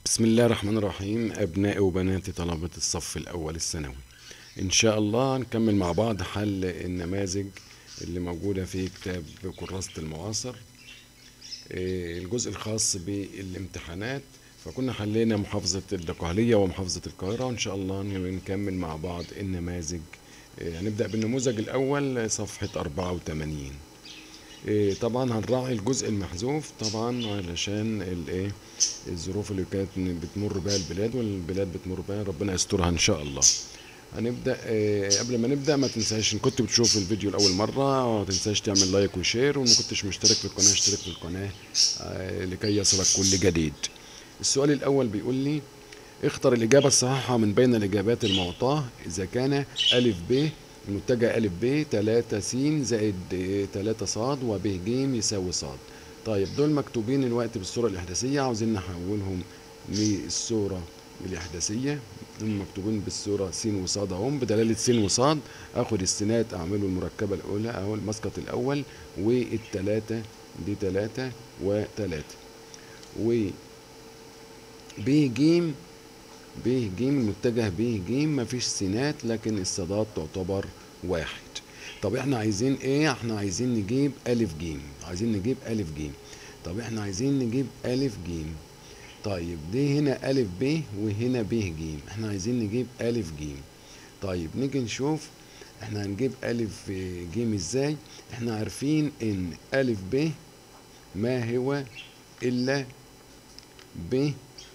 بسم الله الرحمن الرحيم أبنائي وبناتي طلبة الصف الأول الثانوي إن شاء الله نكمل مع بعض حل النماذج اللي موجودة في كتاب كراسة المعاصر إيه، الجزء الخاص بالامتحانات فكنا حلينا محافظة الدقهلية ومحافظة القاهرة وإن شاء الله نكمل مع بعض النماذج إيه، هنبدأ بالنموذج الأول صفحة 84 إيه، طبعا هنراعي الجزء المحذوف طبعا علشان الايه الظروف اللي كانت بتمر بها البلاد والبلاد بتمر بها ربنا يسترها ان شاء الله هنبدا إيه، قبل ما نبدا ما تنساش ان كنت بتشوف الفيديو لاول مره ما تنساش تعمل لايك وشير وان كنتش مشترك في القناه اشترك في القناه آه، لكي يصلك كل جديد السؤال الاول بيقول لي اختر الإجابة الصحيحة من بين الإجابات المعطاة إذا كان ألف ب المتجه ألف ب 3 س زائد 3 ص وب ج يساوي ص طيب دول مكتوبين الوقت بالصورة الإحداثية عاوزين نحولهم للصورة الإحداثية هم مكتوبين بالصورة س وص اهم بدلالة س وص آخد السينات أعمله المركبة الأولى أو المسقط الأول والتلاتة دي تلاتة وتلاتة و ب ج ب ج المتجه ب ج مفيش سينات لكن الصادات تعتبر واحد طب احنا عايزين ايه احنا عايزين نجيب الف ج عايزين نجيب الف ج طب احنا عايزين نجيب الف ج طيب دي هنا الف ب وهنا ب ج احنا عايزين نجيب الف ج طيب نيجي نشوف احنا هنجيب الف ج ازاي احنا عارفين ان الف ب ما هو الا ب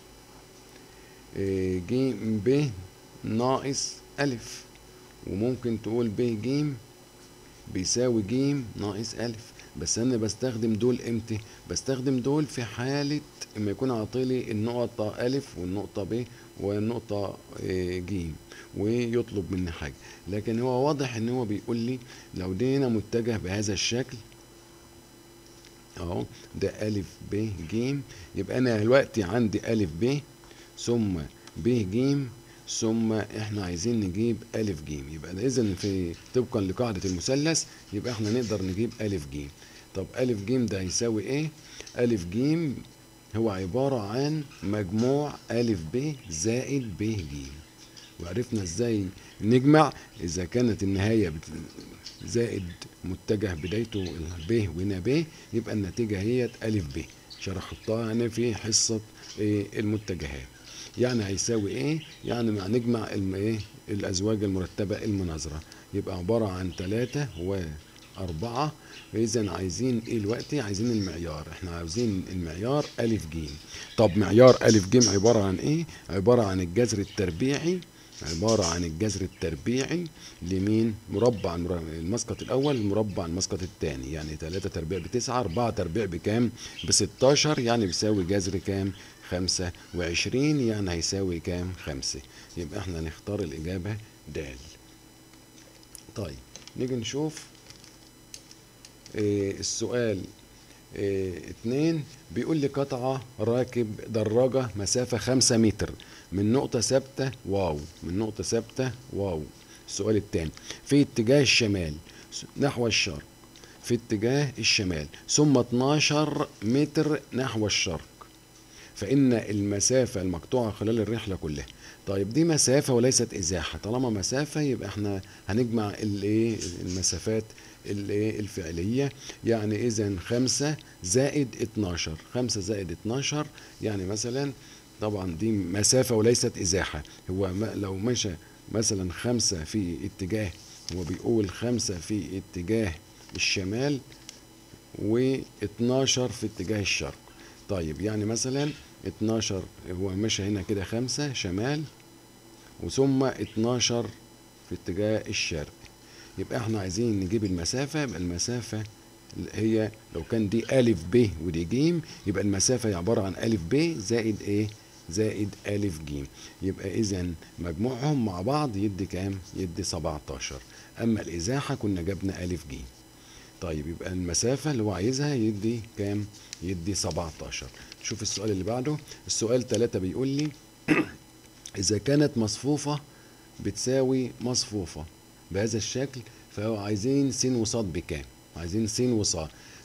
ج ب ناقص ألف وممكن تقول ب ج بيساوي ج ناقص ألف بس أنا بستخدم دول إمتى؟ بستخدم دول في حالة إما يكون عاطلي النقطة ألف والنقطة ب والنقطة ج ويطلب مني حاجة لكن هو واضح إن هو بيقول لي لو دينا متجه بهذا الشكل أهو ده ألف ب ج يبقى أنا دلوقتي عندي ألف ب ثم ب ج ثم احنا عايزين نجيب أ ج يبقى اذا في طبقا لقاعدة المثلث يبقى احنا نقدر نجيب أ ج طب أ ج ده هيساوي ايه؟ أ ج هو عبارة عن مجموع أ ب زائد ب ج وعرفنا ازاي نجمع اذا كانت النهاية بت... زائد متجه بدايته ب وهنا ب يبقى النتيجة هي أ ب شرحتها انا في حصة المتجهات يعني هيساوي ايه يعني مع نجمع ايه الازواج المرتبة المناظرة يبقى عبارة عن ثلاثة وأربعة فإذا عايزين ايه دلوقتي عايزين المعيار احنا عاوزين المعيار ألف ج طب معيار ألف ج عبارة عن ايه عبارة عن الجذر التربيعي عبارة عن الجذر التربيعي لمين مربع المسقط الأول مربع المسقط الثاني يعني 3 تربيع بتسعة 4 تربيع بكام ب 16 يعني بيساوي جذر كام خمسة وعشرين يعني هيساوي كام خمسة يبقى احنا نختار الإجابة د طيب نيجي نشوف اه السؤال اه اتنين بيقول لي قطعة راكب دراجة مسافة خمسة متر من نقطة ثابتة واو من نقطة ثابتة واو السؤال التاني في اتجاه الشمال نحو الشرق في اتجاه الشمال ثم 12 متر نحو الشرق فإن المسافة المقطوعة خلال الرحلة كلها طيب دي مسافة وليست إزاحة طالما مسافة يبقى احنا هنجمع الايه المسافات الايه الفعلية يعني إذا خمسة زائد 12 خمسة زائد 12 يعني مثلا طبعا دي مسافة وليست إزاحة هو لو مشى مثلا خمسة في اتجاه هو بيقول خمسة في اتجاه الشمال و12 في اتجاه الشرق طيب يعني مثلا 12 هو مشى هنا كده خمسة شمال وثم 12 في اتجاه الشرق يبقى احنا عايزين نجيب المسافة يبقى المسافة هي لو كان دي ألف ب ودي ج يبقى المسافة هي عبارة عن ألف ب زائد ايه؟ زائد ألف ج يبقى إذا مجموعهم مع بعض يدي كام؟ يدي 17 أما الإزاحة كنا جبنا ألف ج طيب يبقى المسافة اللي هو عايزها يدي كام؟ يدي 17 شوف السؤال اللي بعده السؤال 3 بيقول لي إذا كانت مصفوفة بتساوي مصفوفة بهذا الشكل فهو عايزين س وص بكام؟ عايزين س وص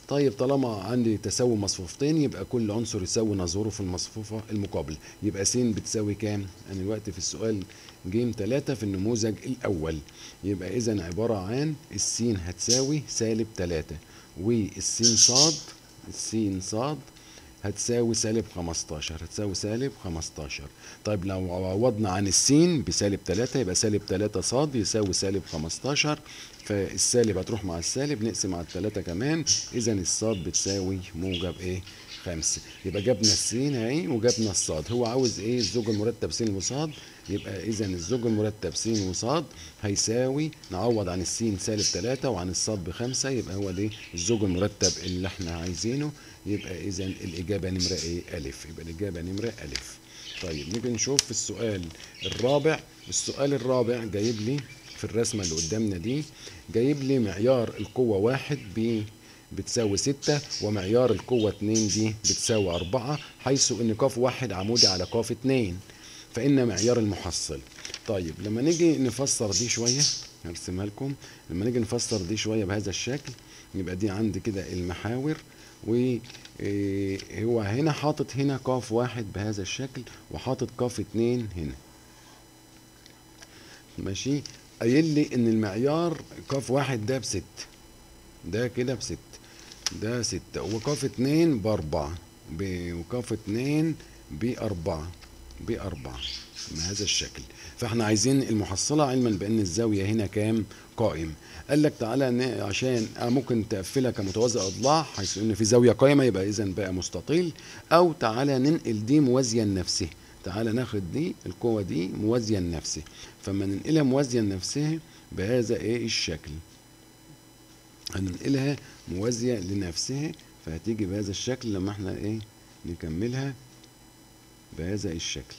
طيب طالما عندي تساوي مصفوفتين يبقى كل عنصر يساوي نظيره في المصفوفة المقابلة يبقى س بتساوي كام؟ أنا دلوقتي في السؤال جيم 3 في النموذج الأول يبقى إذا عبارة عن السين هتساوي سالب 3 والسين صاد السين صاد هتساوي سالب 15 هتساوي سالب 15 طيب لو عوضنا عن السين بسالب 3 يبقى سالب 3 صاد يساوي سالب 15 فالسالب هتروح مع السالب نقسم على الثلاثة كمان اذا الصاد بتساوي موجب ايه خمسة يبقى جبنا السين اهي وجبنا الصاد هو عاوز ايه الزوج المرتب س وصاد يبقى اذا الزوج المرتب س وصاد هيساوي نعوض عن السين سالب 3 وعن الصاد بخمسة يبقى هو ده الزوج المرتب اللي احنا عايزينه يبقى اذا الاجابة نمرة ايه الف يبقى الاجابة نمرة الف طيب نيجي نشوف في السؤال الرابع السؤال الرابع جايب لي في الرسمة اللي قدامنا دي جايب لي معيار القوة واحد ب بتساوي ستة ومعيار القوة اتنين دي بتساوي أربعة حيث إن قاف واحد عمودي على قاف اتنين فإن معيار المحصل طيب لما نيجي نفسر دي شوية هرسمها لكم لما نيجي نفسر دي شوية بهذا الشكل يبقى دي عندي كده المحاور وهو هنا حاطط هنا قاف واحد بهذا الشكل وحاطط قاف اتنين هنا ماشي قايل لي ان المعيار قاف واحد ده بست ده كده بست ده ستة وقاف اتنين بأربعة وقاف اتنين بأربعة بأربعة بهذا الشكل فاحنا عايزين المحصلة علما بأن الزاوية هنا كام قائم قال لك تعالى عشان ممكن تقفلها كمتوازي أضلاع حيث إن في زاوية قائمة يبقى إذا بقى مستطيل أو تعالى ننقل دي موازية لنفسه تعالى ناخد دي القوة دي موازية لنفسه فما ننقلها موازية لنفسها بهذا ايه الشكل هننقلها موازية لنفسها فهتيجي بهذا الشكل لما احنا ايه نكملها بهذا الشكل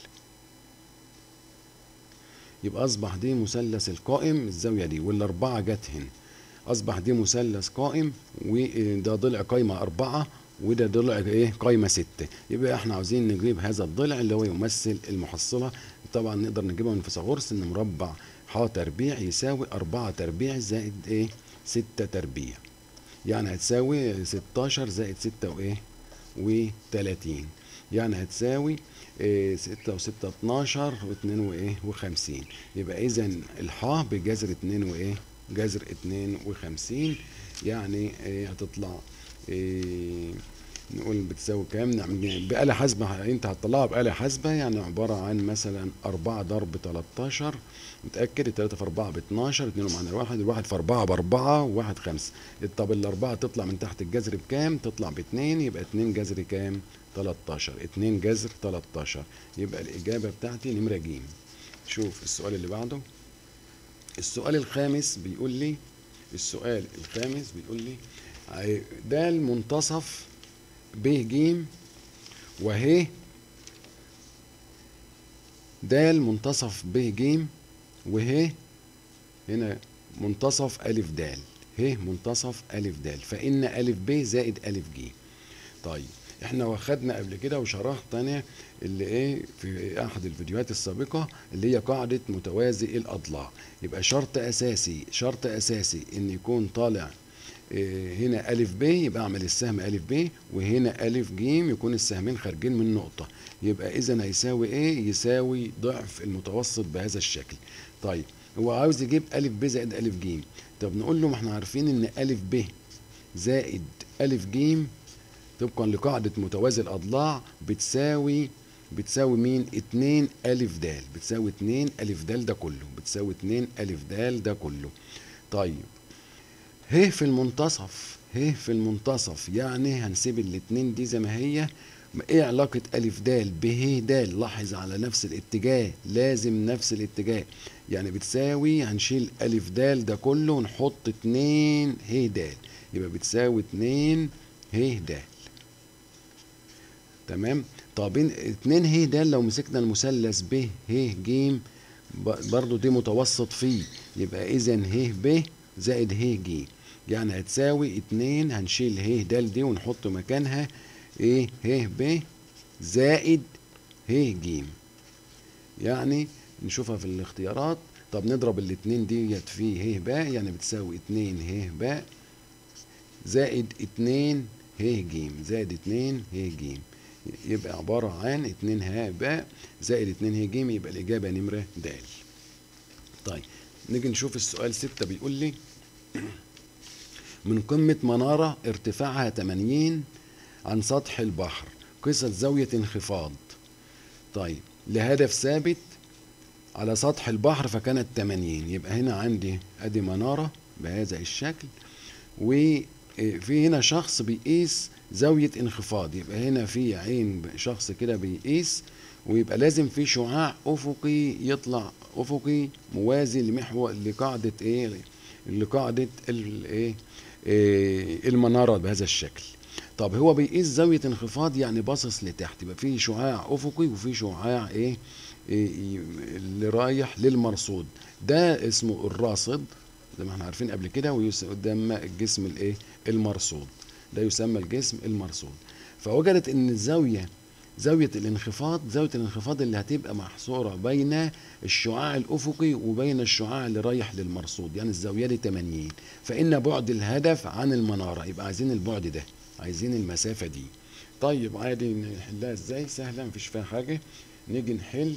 يبقى اصبح دي مثلث القائم الزاوية دي والاربعة جت هنا اصبح دي مثلث قائم وده ضلع قايمة اربعة وده ضلع ايه قايمه ستة يبقى احنا عاوزين نجيب هذا الضلع اللي هو يمثل المحصله طبعا نقدر نجيبها من فيثاغورس ان مربع ح تربيع يساوي أربعة تربيع زائد ايه ستة تربيع يعني هتساوي 16 زائد ستة وايه وتلاتين يعني هتساوي إيه ستة وستة اتناشر واتنين وايه وخمسين يبقى اذا الحاء بجذر اتنين وايه جذر اتنين وخمسين يعني ايه هتطلع إيه نقول بتساوي كام نعمل بآلة حاسبة انت هتطلعها بآلة حاسبة يعني عبارة عن مثلا أربعة ضرب 13 متأكد التلاتة في أربعة ب 12 اتنين معانا واحد الواحد في أربعة بأربعة وواحد خمسة طب الأربعة تطلع من تحت الجذر بكام؟ تطلع باتنين يبقى اتنين جذر كام؟ 13 اتنين جذر 13 يبقى الإجابة بتاعتي نمرة ج شوف السؤال اللي بعده السؤال الخامس بيقول لي السؤال الخامس بيقول لي ده المنتصف ب ج وه د منتصف ب ج وه هنا منتصف أ د ه منتصف أ د فإن أ ب زائد أ ج طيب احنا واخدنا قبل كده وشرحت انا اللي ايه في احد الفيديوهات السابقه اللي هي قاعده متوازي الاضلاع يبقى شرط اساسي شرط اساسي ان يكون طالع هنا ألف ب يبقى أعمل السهم ألف ب وهنا ألف ج يكون السهمين خارجين من نقطة يبقى إذا هيساوي إيه؟ يساوي ضعف المتوسط بهذا الشكل. طيب هو عاوز يجيب ألف ب زائد ألف ج طب نقول له ما احنا عارفين إن ألف ب زائد ألف ج طبقا لقاعدة متوازي الأضلاع بتساوي بتساوي مين؟ 2 ألف د بتساوي 2 ألف د ده كله بتساوي 2 ألف د ده كله. طيب ه في المنتصف ه في المنتصف يعني هنسيب الاتنين دي زي ما هي ايه علاقة ألف د به د لاحظ على نفس الاتجاه لازم نفس الاتجاه يعني بتساوي هنشيل ألف د ده كله ونحط اتنين ه د يبقى بتساوي اتنين ه د تمام طب اتنين ه د لو مسكنا المثلث ب ه ج برضو دي متوسط فيه يبقى اذا ه ب زائد ه ج يعني هتساوي اتنين هنشيل ه د دي ونحط مكانها ايه ه ب زائد ه ج يعني نشوفها في الاختيارات طب نضرب الاتنين ديت في ه ب يعني بتساوي اتنين ه ب زائد اتنين ه ج زائد اتنين ه ج يبقى عبارة عن اتنين ه باء زائد اتنين ه ج يبقى الإجابة نمرة د طيب نيجي نشوف السؤال ستة بيقول لي من قمة منارة ارتفاعها 80 عن سطح البحر قيست زاوية انخفاض طيب لهدف ثابت على سطح البحر فكانت 80 يبقى هنا عندي ادي منارة بهذا الشكل وفي هنا شخص بيقيس زاوية انخفاض يبقى هنا في عين شخص كده بيقيس ويبقى لازم في شعاع افقي يطلع افقي موازي لمحور لقاعدة ايه لقاعدة الايه إيه المنارة بهذا الشكل طب هو بيقيس زاوية انخفاض يعني باصص لتحت يبقى في شعاع افقي وفي شعاع ايه, إيه اللي رايح للمرصود ده اسمه الراصد زي ما احنا عارفين قبل كده ويسمى الجسم الايه المرصود ده يسمى الجسم المرصود فوجدت ان الزاويه زاويه الانخفاض زاويه الانخفاض اللي هتبقى محصوره بين الشعاع الافقي وبين الشعاع اللي رايح للمرصود يعني الزاويه دي 80 فان بعد الهدف عن المناره يبقى عايزين البعد ده عايزين المسافه دي طيب عادي نحلها ازاي سهله مفيش فيها حاجه نيجي نحل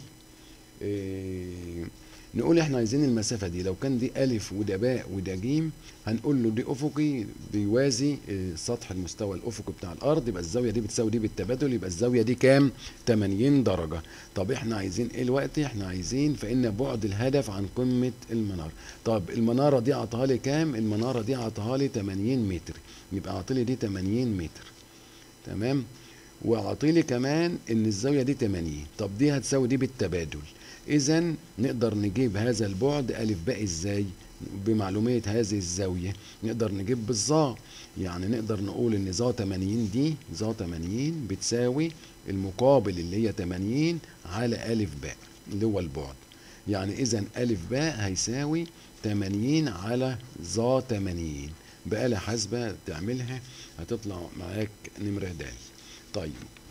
إيه نقول احنا عايزين المسافة دي لو كان دي ألف وده باء وده جيم هنقول له دي أفقي بيوازي سطح المستوى الأفقي بتاع الأرض يبقى الزاوية دي بتساوي دي بالتبادل يبقى الزاوية دي كام؟ 80 درجة طب احنا عايزين ايه الوقت؟ احنا عايزين فإن بعد الهدف عن قمة المنارة طب المنارة دي عطاها لي كام؟ المنارة دي عطاها لي 80 متر يبقى عطيلي دي 80 متر تمام؟ وعطيلي كمان ان الزاوية دي 80 طب دي هتساوي دي بالتبادل اذا نقدر نجيب هذا البعد الف باء ازاي بمعلومية هذه الزاوية نقدر نجيب بالظا يعني نقدر نقول ان ظا 80 دي ظا 80 بتساوي المقابل اللي هي 80 على الف باء اللي هو البعد يعني اذا الف باء هيساوي 80 على ظا 80 بآلة حاسبة تعملها هتطلع معاك نمرة د طيب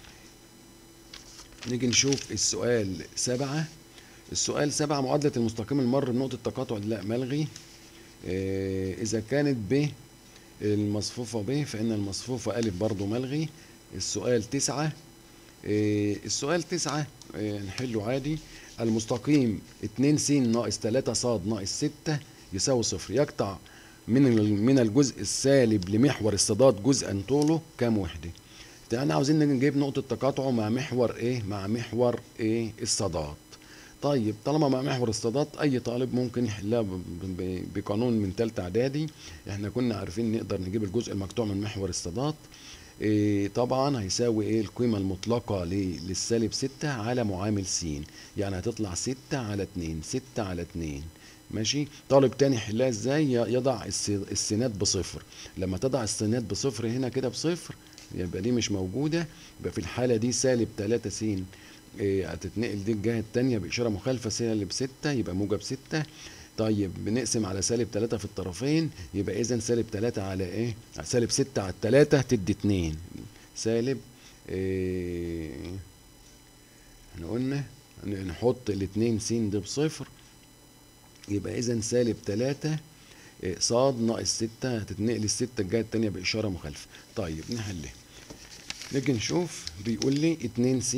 نيجي نشوف السؤال سبعة السؤال سبعة معادلة المستقيم المر بنقطة تقاطع لا ملغي إيه إذا كانت ب المصفوفة ب فإن المصفوفة ألف برضو ملغي السؤال تسعة إيه السؤال تسعة إيه نحله عادي المستقيم اتنين س ناقص تلاتة ص ناقص ستة يساوي صفر يقطع من من الجزء السالب لمحور الصادات جزءا طوله كام وحدة؟ يعني عاوزين نجيب نقطة تقاطعه مع محور ايه؟ مع محور ايه؟ الصادات. طيب طالما مع محور الصادات اي طالب ممكن يحلها بقانون من ثالثه اعدادي احنا كنا عارفين نقدر نجيب الجزء المقطوع من محور الصادات إيه طبعا هيساوي ايه القيمه المطلقه للسالب 6 على معامل س يعني هتطلع 6 على 2 6 على 2 ماشي طالب تاني يحلها ازاي يضع السينات بصفر لما تضع السينات بصفر هنا كده بصفر يبقى دي مش موجوده يبقى في الحاله دي سالب 3 س إيه هتتنقل دي الجهة التانية بإشارة مخالفة سالب ستة يبقى موجب ستة طيب بنقسم على سالب تلاتة في الطرفين يبقى إذا سالب تلاتة على إيه؟ سالب ستة على التلاتة تدي اتنين سالب إيه احنا قلنا نحط الاتنين س دي بصفر يبقى إذا سالب تلاتة إيه صاد ناقص ستة هتتنقل الستة الجهة التانية بإشارة مخالفة طيب نحلها نيجي نشوف بيقول لي اتنين س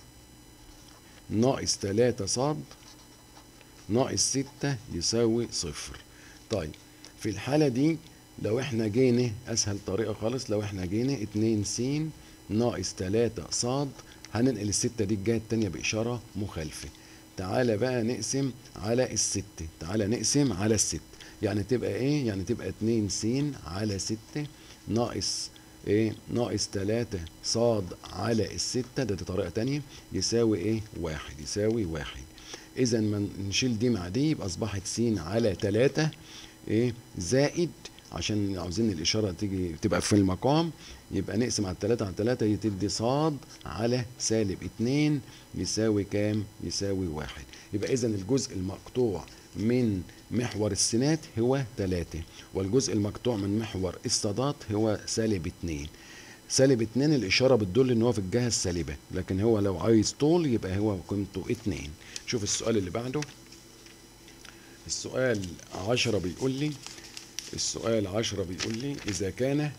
ناقص تلاتة صاد ناقص ستة يساوي صفر طيب في الحالة دي لو احنا جينا اسهل طريقة خالص لو احنا جينا اتنين س ناقص تلاتة صاد هننقل الستة دي الجهة التانية بإشارة مخالفة تعالى بقى نقسم على الستة تعالى نقسم على الستة يعني تبقى ايه يعني تبقى اتنين س على ستة ناقص ايه ناقص تلاتة صاد على الستة ده, دي طريقة تانية يساوي ايه واحد يساوي واحد اذا ما نشيل دي مع دي يبقى اصبحت س على تلاتة ايه زائد عشان عاوزين الاشارة تيجي تبقى في المقام يبقى نقسم على التلاتة على التلاتة تدي صاد على سالب اتنين يساوي كام يساوي واحد يبقى اذا الجزء المقطوع من محور السينات هو 3 والجزء المقطوع من محور الصادات هو سالب 2 سالب 2 الإشارة بتدل إن هو في الجهة السالبة لكن هو لو عايز طول يبقى هو قيمته 2 شوف السؤال اللي بعده السؤال 10 بيقول لي السؤال عشرة بيقول لي إذا كان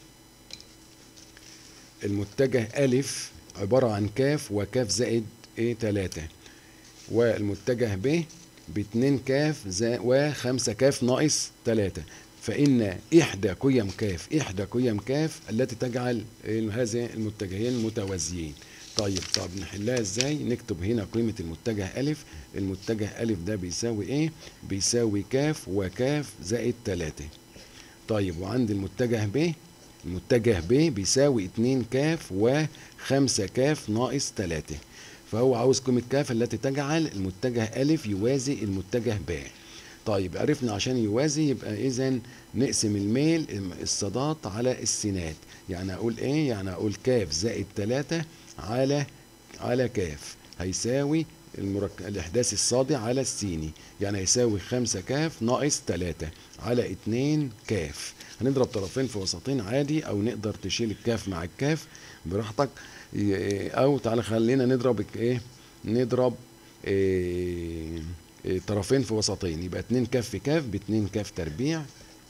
المتجه ألف عبارة عن كاف وكاف زائد إيه تلاتة والمتجه ب باتنين كاف زائد وخمسة كاف ناقص تلاتة فإن إحدى قيم كاف إحدى قيم كاف التي تجعل هذه المتجهين متوازيين طيب طب نحلها ازاي نكتب هنا قيمة المتجه ألف المتجه ألف ده بيساوي ايه بيساوي كاف وكاف زائد تلاتة طيب وعند المتجه ب المتجه ب بيساوي اتنين كاف وخمسة كاف ناقص تلاتة فهو عاوز قيمة كاف التي تجعل المتجه ألف يوازي المتجه ب طيب عرفنا عشان يوازي يبقى اذا نقسم الميل الصادات على السينات يعني اقول ايه يعني اقول كاف زائد تلاتة على على كاف هيساوي المرك... الإحداث الصادي على السيني يعني هيساوي خمسة كاف ناقص تلاتة على اتنين كاف هنضرب طرفين في وسطين عادي أو نقدر تشيل الكاف مع الكاف براحتك أو تعالى خلينا نضرب إيه نضرب إيه إيه طرفين في وسطين يبقى اتنين كاف في كاف باتنين كاف تربيع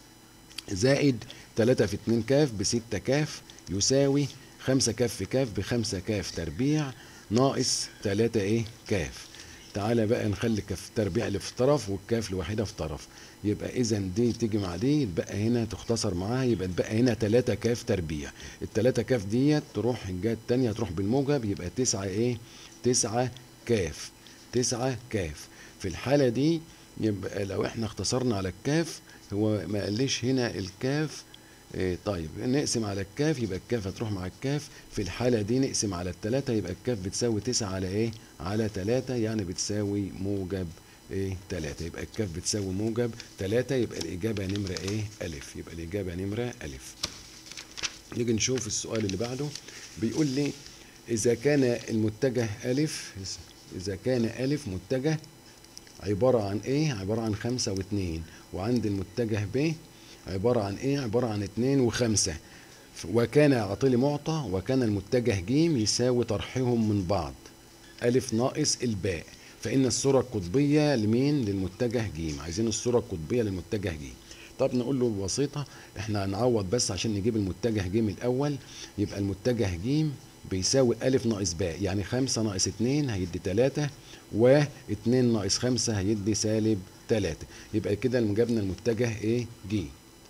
زائد تلاتة في اتنين كاف بستة كاف يساوي خمسة كاف في كاف بخمسة كاف تربيع ناقص تلاتة ايه كاف تعالى بقى نخلي كاف تربيع اللي في طرف والكاف الوحيدة في طرف يبقى اذا دي تيجي مع دي يتبقى هنا تختصر معاها يبقى تبقى هنا تلاتة كاف تربيع التلاتة كاف ديت تروح الجهة التانية تروح بالموجب يبقى تسعة ايه تسعة كاف تسعة كاف في الحالة دي يبقى لو احنا اختصرنا على الكاف هو ما قاليش هنا الكاف إيه طيب نقسم على الكاف يبقى الكاف هتروح مع الكاف في الحالة دي نقسم على التلاتة يبقى الكاف بتساوي تسعة على ايه على تلاتة يعني بتساوي موجب ايه تلاتة يبقى الكاف بتساوي موجب تلاتة يبقى الإجابة نمرة ايه ألف يبقى الإجابة نمرة ألف نيجي نشوف السؤال اللي بعده بيقول لي إذا كان المتجه ألف إذا كان ألف متجه عبارة عن ايه عبارة عن خمسة واتنين وعند المتجه ب عبارة عن ايه عبارة عن اتنين وخمسة وكان يعطي معطى وكان المتجه ج يساوي طرحهم من بعض ألف ناقص الباء فإن الصورة القطبية لمين للمتجه ج عايزين الصورة القطبية للمتجه ج طب نقول له ببسيطة احنا هنعوض بس عشان نجيب المتجه ج الأول يبقى المتجه ج بيساوي ألف ناقص باء يعني خمسة ناقص اتنين هيدي تلاتة واتنين ناقص خمسة هيدي سالب تلاتة يبقى كده جبنا المتجه ايه ج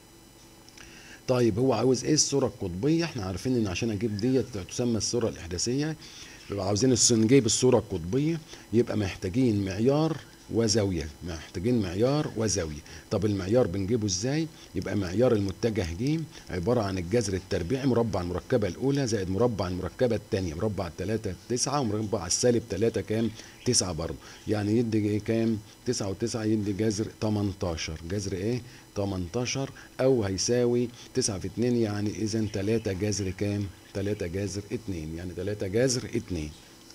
طيب هو عاوز ايه الصورة القطبية احنا عارفين ان عشان اجيب ديت تسمى الصورة الاحداثية يبقى عاوزين نجيب الصورة القطبية يبقى محتاجين معيار وزاوية محتاجين معيار وزاوية طب المعيار بنجيبه ازاي يبقى معيار المتجه ج عبارة عن الجذر التربيعي مربع المركبة الأولى زائد مربع المركبة الثانية مربع التلاتة تسعة ومربع السالب تلاتة كام تسعة برضه يعني يدي ايه كام تسعة وتسعة يدي جذر 18 جذر ايه 18 او هيساوي تسعة في اتنين يعني اذا تلاتة جذر كام تلاتة جذر اتنين يعني تلاتة جذر اتنين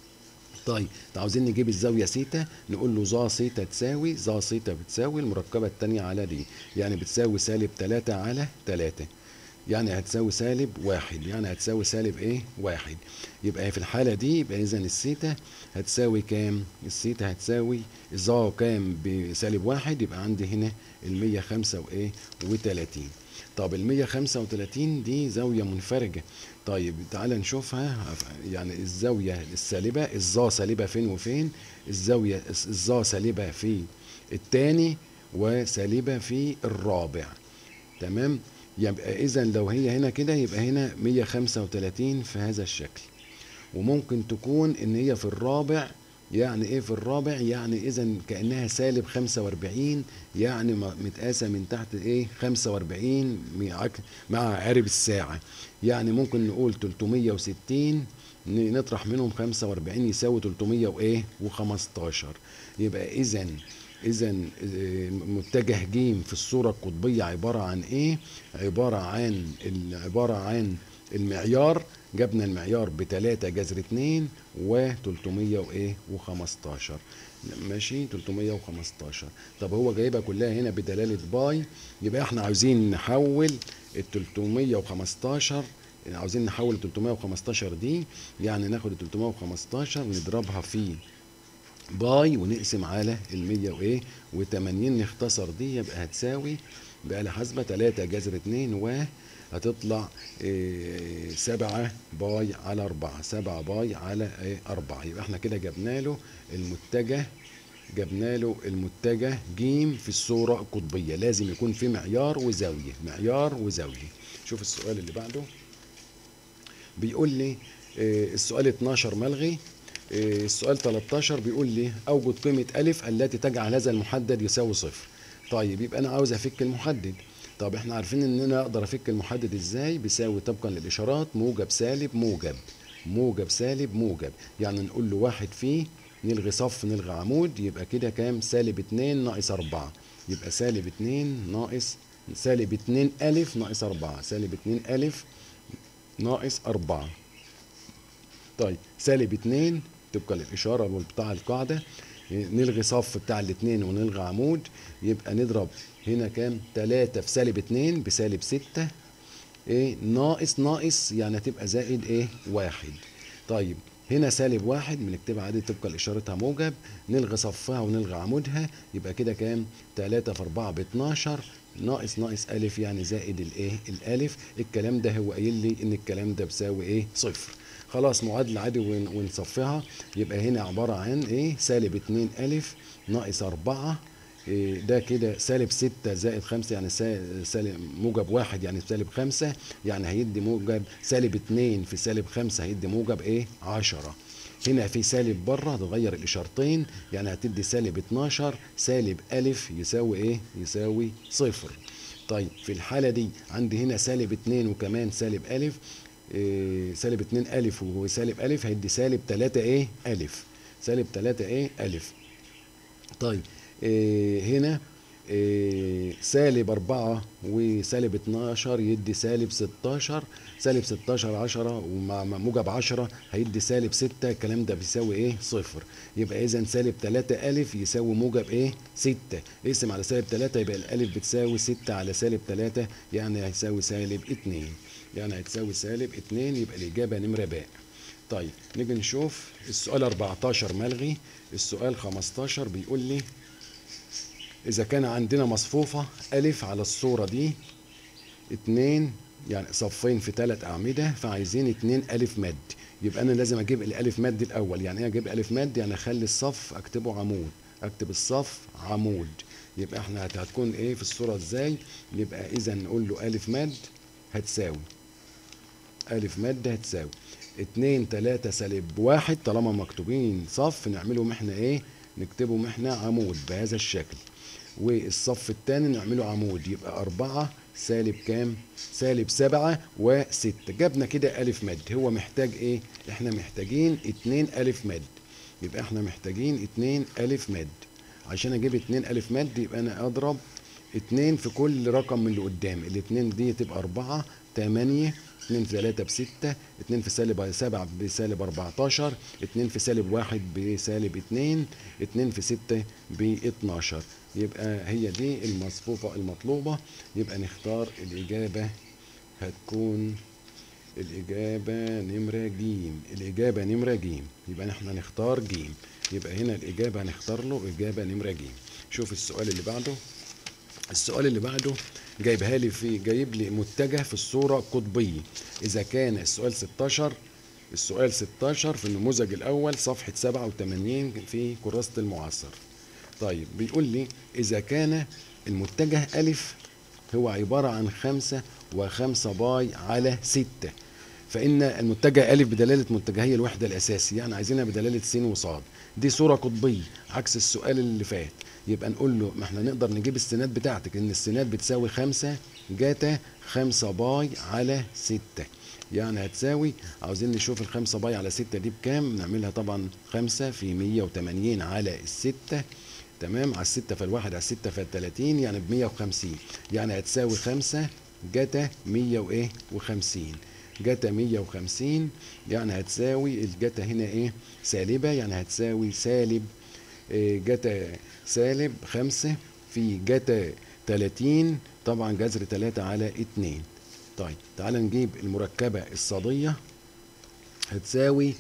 طيب عاوزين نجيب الزاوية سيتا نقول له ظا سيتا تساوي ظا سيتا بتساوي المركبة التانية على دي يعني بتساوي سالب تلاتة على تلاتة يعني هتساوي سالب واحد يعني هتساوي سالب ايه واحد يبقى في الحالة دي يبقى اذا السيتا هتساوي كام السيتا هتساوي الظا كام بسالب واحد يبقى عندي هنا المية خمسة وايه وتلاتين طب ال 135 دي زاوية منفرجة طيب تعال نشوفها يعني الزاوية السالبة الظا سالبة فين وفين الزاوية الظا سالبة في الثاني وسالبة في الرابع تمام يبقى اذا لو هي هنا كده يبقى هنا 135 في هذا الشكل وممكن تكون ان هي في الرابع يعني ايه في الرابع يعني اذا كانها سالب 45 يعني متقاسه من تحت ايه 45 مع عقارب الساعه يعني ممكن نقول 360 نطرح منهم 45 يساوي 300 وايه و15 يبقى اذا اذا متجه ج في الصوره القطبيه عباره عن ايه عباره عن عباره عن المعيار جبنا المعيار بتلاتة جذر اتنين و 300 وايه و15 ماشي 315 طب هو جايبها كلها هنا بدلالة باي يبقى احنا عاوزين نحول ال 315 عاوزين نحول 315 دي يعني ناخد ال 315 نضربها في باي ونقسم على المية وايه وتمانين نختصر دي يبقى هتساوي بقى حاسبة تلاتة جذر اتنين و هتطلع إيه سبعة باي على أربعة سبعة باي على إيه أربعة يبقى احنا كده جبنا له المتجه جبنا له المتجه جيم في الصورة القطبية لازم يكون في معيار وزاوية معيار وزاوية شوف السؤال اللي بعده بيقول لي إيه السؤال 12 ملغي إيه السؤال 13 بيقول لي اوجد قيمة ألف التي تجعل هذا المحدد يساوي صفر طيب يبقى أنا عاوز أفك المحدد طب احنا عارفين ان انا اقدر افك المحدد ازاي بيساوي طبقا للاشارات موجب سالب موجب موجب سالب موجب يعني نقول له واحد فيه نلغي صف نلغي عمود يبقى كده كام سالب اتنين ناقص اربعة يبقى سالب اتنين ناقص سالب اتنين الف ناقص اربعة سالب اتنين الف ناقص اربعة طيب سالب اتنين طبقا للاشارة بتاع القاعدة نلغي صف بتاع الاتنين ونلغي عمود يبقى نضرب هنا كام تلاتة في سالب اتنين بسالب ستة ايه ناقص ناقص يعني هتبقى زائد ايه واحد طيب هنا سالب واحد بنكتبها عادي تبقى لإشارتها موجب نلغي صفها ونلغي عمودها يبقى كده كام تلاتة في أربعة باتناشر ناقص ناقص ألف يعني زائد الإيه الألف الكلام ده هو قايل لي إن الكلام ده بيساوي إيه صفر خلاص معادلة عادي ونصفها يبقى هنا عبارة عن إيه سالب اتنين ألف ناقص أربعة إيه ده كده سالب ستة زائد خمسة يعني سالب موجب واحد يعني سالب خمسة يعني هيدي موجب سالب اتنين في سالب خمسة هيدي موجب ايه عشرة هنا في سالب بره هتغير الاشارتين يعني هتدي سالب 12 سالب الف يساوي ايه يساوي صفر طيب في الحالة دي عندي هنا سالب اتنين وكمان سالب الف إيه سالب اتنين الف وسالب الف هيدي سالب تلاتة ايه الف سالب تلاتة ايه الف طيب إيه هنا إيه سالب أربعة وسالب اتناشر يدي سالب ستاشر سالب ستاشر عشرة ومع موجب عشرة هيدي سالب ستة الكلام ده بيساوي ايه صفر يبقى اذا سالب تلاتة ألف يساوي موجب ايه ستة اقسم على سالب تلاتة يبقى الألف بتساوي ستة على سالب تلاتة يعني هيساوي سالب اتنين يعني هتساوي سالب اتنين يبقى الإجابة نمرة باء طيب نيجي نشوف السؤال 14 ملغي السؤال 15 بيقول لي إذا كان عندنا مصفوفة ألف على الصورة دي اتنين يعني صفين في ثلاث أعمدة فعايزين اتنين ألف مد يبقى أنا لازم أجيب الألف مد الأول يعني إيه أجيب ألف مد يعني أخلي الصف أكتبه عمود أكتب الصف عمود يبقى إحنا هتكون إيه في الصورة إزاي يبقى إذا نقول له ألف مد هتساوي ألف مد هتساوي اتنين تلاتة سالب واحد طالما مكتوبين صف نعملهم احنا ايه نكتبهم احنا عمود بهذا الشكل والصف الثاني نعمله عمود يبقى أربعة سالب كام؟ سالب سبعة وستة جبنا كده ألف مد هو محتاج إيه؟ إحنا محتاجين اتنين ألف مد يبقى إحنا محتاجين اتنين ألف مد عشان أجيب اتنين ألف مد يبقى أنا أضرب اتنين في كل رقم من اللي قدام الاتنين دي تبقى أربعة تمانية اتنين في تلاتة بستة اتنين في سالب سبعة بسالب أربعتاشر اتنين في سالب واحد بسالب اتنين اتنين في ستة باتناشر يبقى هي دي المصفوفة المطلوبة يبقى نختار الإجابة هتكون الإجابة نمرة جيم الإجابة نمرة جيم يبقى احنا نختار جيم يبقى هنا الإجابة هنختار له إجابة نمرة جيم شوف السؤال اللي بعده السؤال اللي بعده جايبها لي في جايب لي متجه في الصورة قطبية إذا كان السؤال 16 السؤال 16 في النموذج الأول صفحة 87 في كراسة المعاصر طيب بيقول لي إذا كان المتجه ألف هو عبارة عن خمسة وخمسة باي على ستة فإن المتجه ألف بدلالة متجهي الوحدة الأساسي يعني عايزينها بدلالة س وصاد دي صورة قطبية عكس السؤال اللي فات يبقى نقول له ما احنا نقدر نجيب السينات بتاعتك ان السينات بتساوي خمسة جاتا خمسة باي على ستة يعني هتساوي عاوزين نشوف الخمسة باي على ستة دي بكام نعملها طبعا خمسة في مية وتمانين على الستة تمام على الستة فالواحد على الستة فالتلاتين يعني بمية وخمسين يعني هتساوي خمسة جاتا مية وايه وخمسين جاتا مية وخمسين يعني هتساوي الجاتا هنا ايه سالبة يعني هتساوي سالب إيه جاتا سالب خمسة في جاتا تلاتين طبعا جذر تلاتة على اتنين طيب تعال نجيب المركبة الصادية هتساوي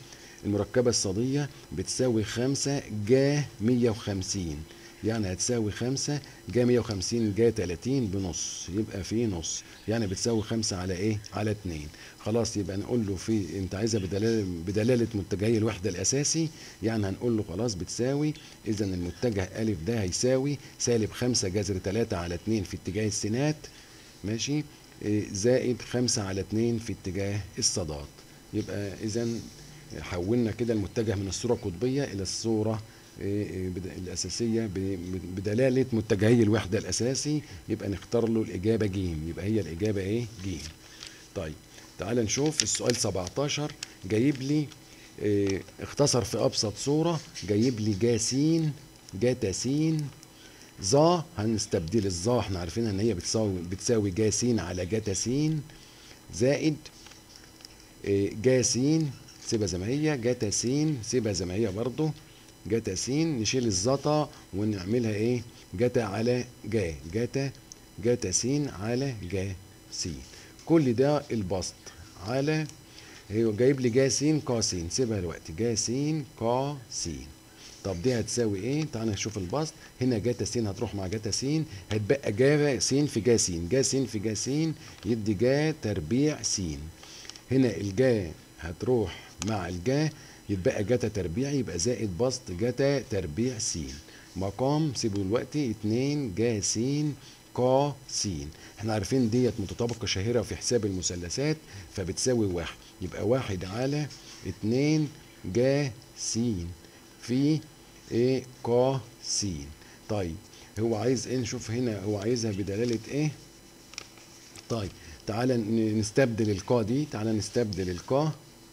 المركبة الصادية بتساوي خمسة جا مية وخمسين يعني هتساوي خمسة جا مية وخمسين جا تلاتين بنص يبقى في نص يعني بتساوي خمسة على ايه على اتنين خلاص يبقى نقول له في انت عايزها بدلالة, بدلالة متجهي الوحدة الاساسي يعني هنقول له خلاص بتساوي اذا المتجه الف ده هيساوي سالب خمسة جذر تلاتة على اتنين في اتجاه السينات ماشي إيه، زائد خمسة على اتنين في اتجاه الصادات يبقى اذا حولنا كده المتجه من الصورة القطبية إلى الصورة إيه، إيه، بد- الأساسية ب- بدلالة متجهي الوحدة الأساسي يبقى نختار له الإجابة ج يبقى هي الإجابة إيه ج طيب تعال نشوف السؤال 17 جايب لي إيه، اختصر في أبسط صورة جايب لي جا س جاتا س ظا هنستبدل الظا احنا عارفين ان هي بتساوي بتساوي جا س على جاتا س زائد إيه، جا س سيبها زي ما هي جاتا س سيبها زي ما هي برضه جاتا س نشيل الزتا ونعملها ايه جاتا على جا جاتا جاتا س على جا س كل ده البسط على هو جايب لي جا س ق س سيبها دلوقتي جا س ق س طب دي هتساوي ايه تعال نشوف البسط هنا جاتا س هتروح مع جاتا س هتبقى جا س في جا س جا س في جا س يدي جا تربيع س هنا الجا هتروح مع الجا يتبقى جاتا تربيع يبقى زائد بسط جاتا تربيع س مقام سيبوا دلوقتي 2 جا س ق س احنا عارفين ديت متطابقة شهيرة في حساب المثلثات فبتساوي واحد يبقى واحد على اتنين جا س في ايه ق س طيب هو عايز ايه نشوف هنا هو عايزها بدلالة ايه طيب تعالى ن- نستبدل القا دي تعالى نستبدل القا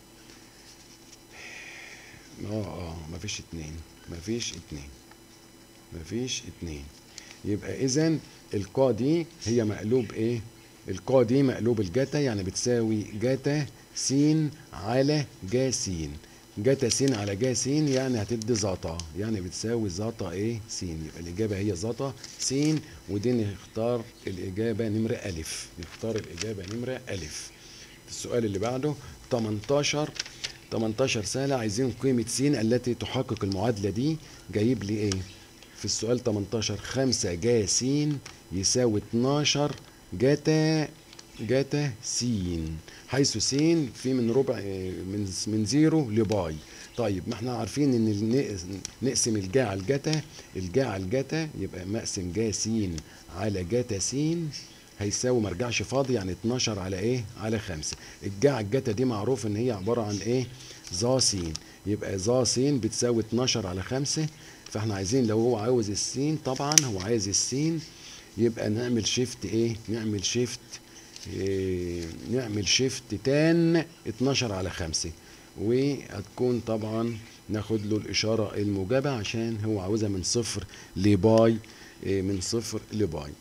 اه اه مفيش اتنين مفيش اتنين مفيش اتنين يبقى اذا القا دي هي مقلوب ايه القا دي مقلوب الجاتا يعني بتساوي جاتا س على جا س جاتا س على جا س يعني هتدي زاتا يعني بتساوي زاتا ايه س يبقى الاجابه هي زاتا س ودي نختار الاجابه نمره الف نختار الاجابه نمره الف السؤال اللي بعده 18 18 سنة عايزين قيمة س التي تحقق المعادلة دي جايب لي ايه في السؤال 18 5 جا س يساوي 12 جاتا جاتا س حيث س في من ربع آه، من من زيرو لباي طيب ما احنا عارفين ان الن- نقسم الجا على الجاتا الجا على الجاتا يبقى مقسم جا س على جاتا س هيساوي مرجعش فاضي يعني 12 على ايه على 5 الجا على الجاتا دي معروف ان هي عباره عن ايه ظا س يبقى ظا س بتساوي 12 على 5 فاحنا عايزين لو هو عاوز السين طبعا هو عايز السين يبقى نعمل شيفت ايه نعمل شيفت إيه نعمل شيفت تان 12 على 5 وهتكون طبعا ناخد له الاشاره الموجبه عشان هو عاوزها من صفر لباي إيه من صفر لباي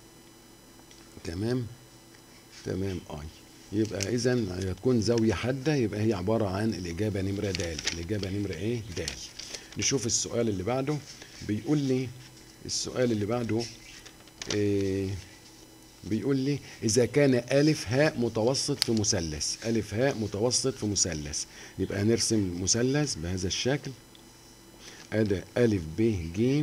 تمام تمام اي يبقى اذا هتكون زاويه حاده يبقى هي عباره عن الاجابه نمره د الاجابه نمره ايه د نشوف السؤال اللي بعده بيقول لي السؤال اللي بعده إيه بيقول لي إذا كان ألف هاء متوسط في مثلث ألف هاء متوسط في مثلث يبقى هنرسم مثلث بهذا الشكل أدا ألف ب ج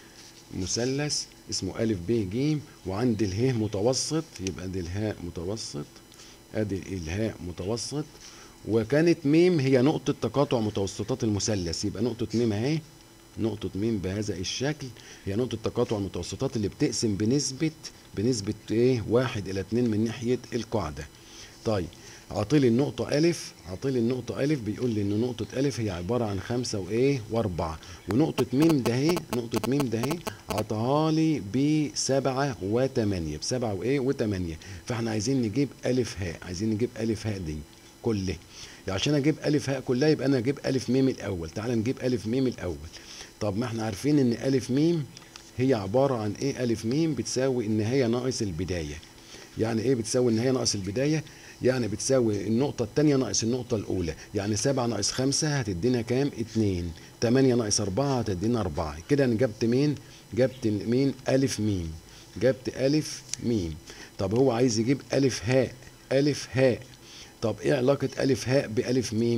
مثلث اسمه ألف ب ج وعند اله متوسط يبقى دي الهاء متوسط ادي الهاء متوسط وكانت ميم هي نقطة تقاطع متوسطات المثلث يبقى نقطة ميم اهي نقطة ميم بهذا الشكل هي نقطة تقاطع المتوسطات اللي بتقسم بنسبة بنسبة ايه واحد إلى اتنين من ناحية القاعدة طيب عطيلي النقطة ألف عطيلي النقطة ألف بيقول لي إن نقطة ألف هي عبارة عن خمسة وإيه وأربعة ونقطة ميم ده هي نقطة ميم ده هي عطاها لي بسبعة وتمانية بسبعة وإيه وتمانية فإحنا عايزين نجيب ألف هاء عايزين نجيب ألف هاء دي كله يعني عشان أجيب ألف هاء كلها يبقى أنا أجيب ألف ميم الأول تعال نجيب ألف ميم الأول طب ما إحنا عارفين إن ألف ميم هي عبارة عن إيه ألف ميم بتساوي النهاية ناقص البداية يعني إيه بتساوي النهاية ناقص البداية يعني بتساوي النقطة التانية ناقص النقطة الأولى يعني سبعة ناقص خمسة هتدينا كام؟ اتنين تمانية ناقص أربعة هتدينا أربعة كده أنا جبت مين؟ جبت مين؟ ألف ميم جبت ألف ميم طب هو عايز يجيب ألف هاء ألف هاء طب إيه علاقة ألف هاء بألف ميم؟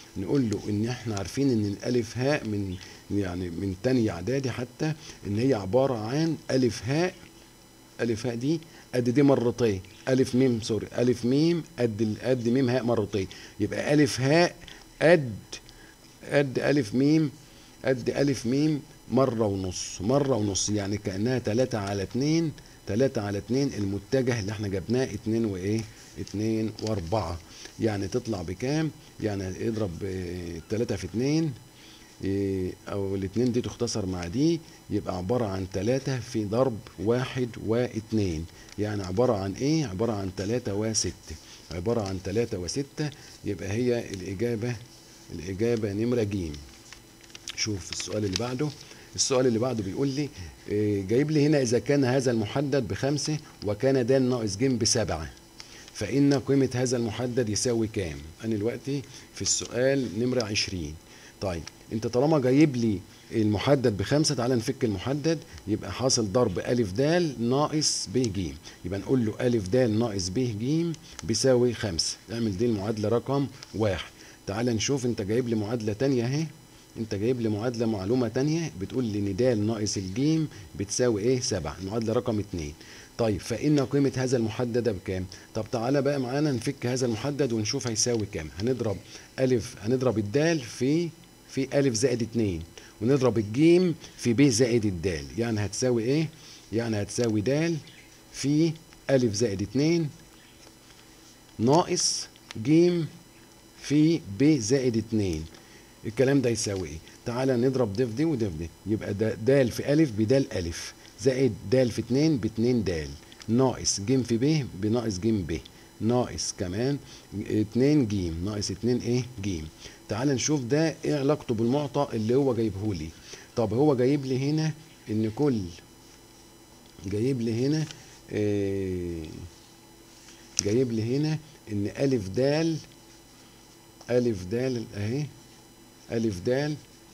نقول له ان احنا عارفين ان الالف هاء من يعني من تانية اعدادي حتى ان هي عبارة عن الف هاء الف هاء دي قد دي مرتين الف ميم سوري الف ميم قد ال- قد ميم هاء مرتين يبقى الف هاء قد قد الف ميم قد الف ميم مرة ونص مرة ونص يعني كأنها تلاتة على اتنين تلاتة على اتنين المتجه اللي احنا جبناه اتنين وايه اتنين واربعة يعني تطلع بكام يعني اضرب اه، تلاتة في اتنين اه، او الاتنين دي تختصر مع دي يبقى عبارة عن تلاتة في ضرب واحد واتنين يعني عبارة عن ايه عبارة عن تلاتة وستة عبارة عن تلاتة وستة يبقى هي الإجابة الإجابة نمرة جيم شوف السؤال اللي بعده السؤال اللي بعده بيقول لي إيه، جايب لي هنا إذا كان هذا المحدد بخمسة وكان د ناقص ج بسبعة فإن قيمة هذا المحدد يساوي كام؟ أنا دلوقتي في السؤال نمرة عشرين طيب أنت طالما جايب لي المحدد بخمسة تعالى نفك المحدد يبقى حاصل ضرب ألف د ناقص ب ج يبقى نقول له ألف د ناقص ب ج بيساوي خمسة اعمل دي المعادلة رقم واحد تعال نشوف أنت جايب لي معادلة تانية أهي انت جايب لي معادله معلومه تانية بتقول لي ان د ناقص الجيم بتساوي ايه سبعة المعادله رقم اتنين طيب فان قيمه هذا المحدد بكام طب تعالى بقى معانا نفك هذا المحدد ونشوف هيساوي كام هنضرب الف هنضرب الدال في في الف زائد اتنين ونضرب الجيم في ب زائد الدال يعني هتساوي ايه يعني هتساوي د في الف زائد اتنين ناقص جيم في ب زائد اتنين الكلام ده يساوي ايه تعالى نضرب ده في دي وده في دي يبقى ده د في الف بدال الف زائد د في اتنين باتنين د ناقص ج في ب بناقص ج ب ناقص كمان اتنين ج ناقص اتنين ايه ج تعال نشوف ده ايه علاقته بالمعطى اللي هو جايبه لي طب هو جايب لي هنا ان كل جايب لي هنا إيه جايب لي هنا ان الف د الف د اهي ألف د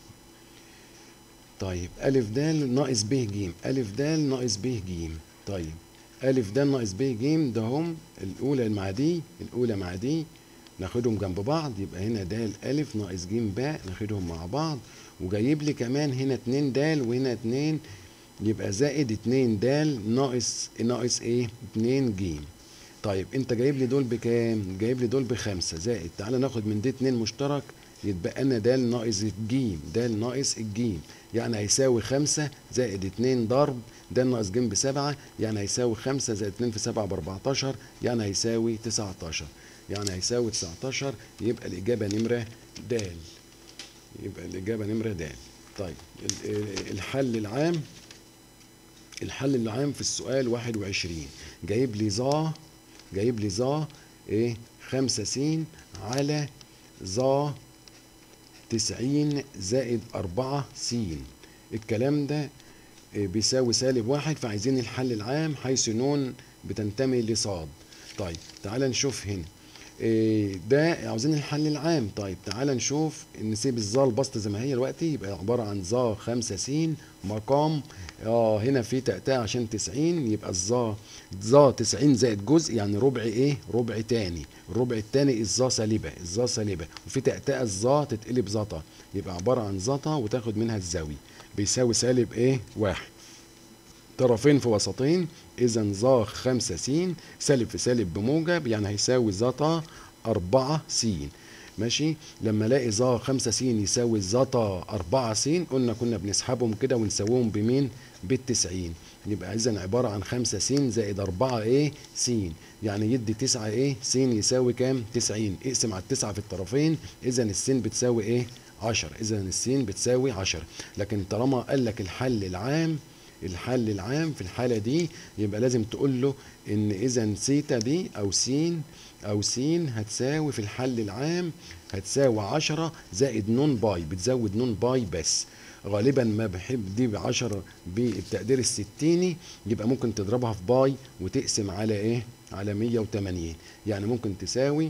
طيب ألف د ناقص ب ج ألف د ناقص ب ج طيب ألف د ناقص ب ج ده هم الأولى مع دي الأولى مع دي ناخدهم جنب بعض يبقى هنا د ألف ناقص ج باء ناخدهم مع بعض وجايب لي كمان هنا اتنين د وهنا اتنين يبقى زائد اتنين د ناقص ناقص ايه اتنين ج طيب انت جايب لي دول بكام جايب لي دول بخمسة زائد تعالى ناخد من دي اتنين مشترك يتبقى لنا د ناقص الجيم د ناقص الجيم يعني هيساوي خمسة زائد اتنين ضرب د ناقص ج بسبعة يعني هيساوي خمسة زائد اتنين في سبعة باربعتاشر يعني هيساوي تسعتاشر يعني هيساوي تسعتاشر يبقى الإجابة نمرة د يبقى الإجابة نمرة د طيب ال- الحل العام الحل العام في السؤال واحد وعشرين جايب لي ظا جايب لي ظا ايه خمسة س على ظا تسعين زائد أربعة س الكلام ده إيه، بيساوي سالب واحد فعايزين الحل العام حيث نون بتنتمي لصاد طيب تعال نشوف هنا إيه، ده عاوزين الحل العام طيب تعال نشوف نسيب الظا البسط زي ما هي دلوقتي يبقى عبارة عن ظا خمسة س مقام اه هنا في تأتأة عشان تسعين يبقى الظا ظا تسعين زائد جزء يعني ربع ايه ربع تاني الربع التاني الظا سالبة الظا سالبة وفي تأتأة الظا تتقلب زطا يبقى عبارة عن زطا وتاخد منها الزاوية بيساوي سالب ايه واحد طرفين في وسطين اذا ظا خمسة س سالب في سالب بموجب يعني هيساوي زطا أربعة س ماشي لما الاقي ظا خمسة س يساوي زطا أربعة س قلنا كنا بنسحبهم كده ونساويهم بمين بالتسعين يبقى اذا عبارة عن خمسة س زائد أربعة ايه س يعني يدي تسعة ايه س يساوي كام تسعين اقسم على التسعة في الطرفين اذا السين بتساوي ايه عشر اذا السين بتساوي عشر لكن طالما قال لك الحل العام الحل العام في الحالة دي يبقى لازم تقول له ان اذا سيتا دي او سين او سين هتساوي في الحل العام هتساوي عشرة زائد نون باي بتزود نون باي بس غالبا ما بحب دي بعشرة بالتقدير الستيني يبقى ممكن تضربها في باي وتقسم على ايه على مية وتمانين يعني ممكن تساوي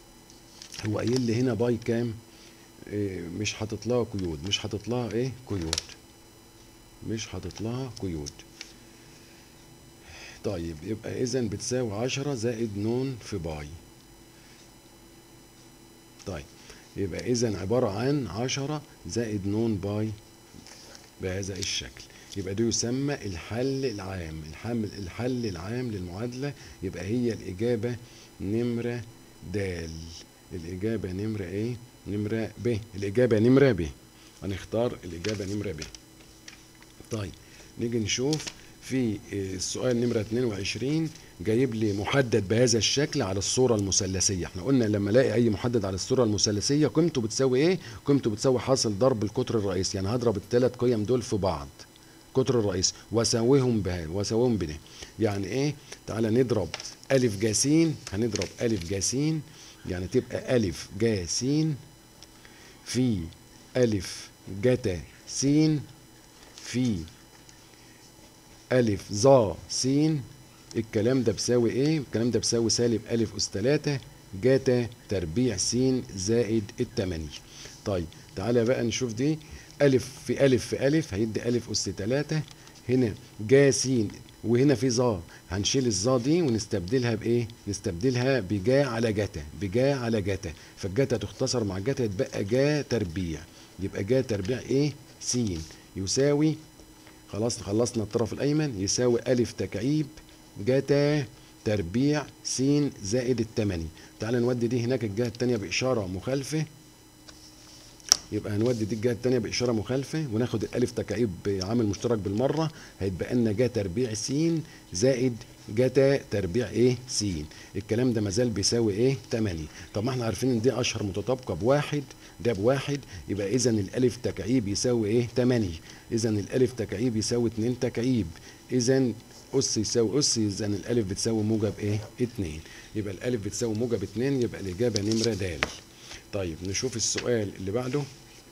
هو قايل لي هنا باي كام إيه مش حاطط لها قيود مش حاطط لها ايه قيود مش حاطط لها قيود طيب يبقى اذا بتساوي عشرة زائد نون في باي طيب يبقى اذا عبارة عن عشرة زائد نون باي بهذا الشكل يبقى ده يسمى الحل العام الحل, الحل العام للمعادلة يبقى هي الإجابة نمرة د الإجابة نمرة إيه؟ نمرة ب الإجابة نمرة ب هنختار الإجابة نمرة ب طيب نيجي نشوف في السؤال نمرة 22 جايب لي محدد بهذا الشكل على الصورة المثلثية احنا قلنا لما الاقي اي محدد على الصورة المثلثية قيمته بتساوي ايه قيمته بتساوي حاصل ضرب القطر الرئيسي يعني هضرب الثلاث قيم دول في بعض القطر الرئيسي واساويهم بها واساويهم بده يعني ايه تعالى نضرب الف جاسين هنضرب الف جاسين يعني تبقى الف جاسين في الف جتا سين في ألف ظا سين الكلام ده بيساوي إيه؟ الكلام ده بيساوي سالب ألف أس تلاتة جاتا تربيع سين زائد التمانية. طيب تعالى بقى نشوف دي ألف في ألف في ألف هيدي ألف أس تلاتة هنا جا سين وهنا في ظا هنشيل الظا دي ونستبدلها بإيه؟ نستبدلها بجا على جتا بجا على جتا فالجتا تختصر مع جتا يتبقى جا تربيع يبقى جا تربيع إيه؟ سين يساوي خلاص خلصنا الطرف الأيمن يساوي ألف تكعيب جتا تربيع س زائد التمانية تعال نودي دي هناك الجهة التانية بإشارة مخالفة يبقى هنودي دي الجهة التانية بإشارة مخالفة وناخد الألف تكعيب عامل مشترك بالمرة هيتبقى لنا جا تربيع س زائد جتا تربيع ايه س الكلام ده مازال بيساوي ايه 8 طب ما احنا عارفين ان دي اشهر متطابقه بواحد ده بواحد يبقى اذا الالف تكعيب يساوي ايه 8 اذا الالف تكعيب يساوي 2 تكعيب اذا اس يساوي اس اذا الالف بتساوي موجب ايه 2 يبقى الالف بتساوي موجب 2 يبقى الاجابه نمره د طيب نشوف السؤال اللي بعده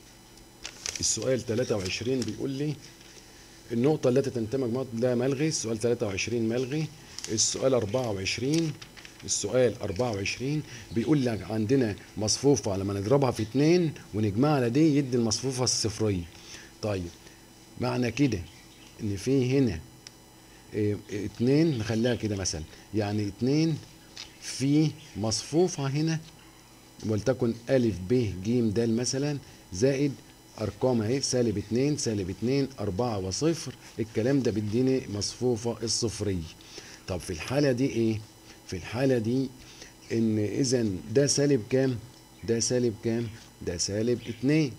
السؤال 23 بيقول لي النقطة التي تنتمي مجموعة ده ملغي السؤال 23 ملغي السؤال 24 السؤال 24 بيقول لك عندنا مصفوفة لما نضربها في اتنين ونجمعها على دي يدي المصفوفة الصفرية طيب معنى كده ان في هنا اه اتنين نخليها كده مثلا يعني اتنين في مصفوفة هنا ولتكن ألف ب ج د مثلا زائد ارقام اهي سالب 2 سالب 2 4 وصفر الكلام ده بيديني مصفوفه الصفريه طب في الحاله دي ايه في الحاله دي ان اذا ده سالب كام ده سالب كام ده سالب 2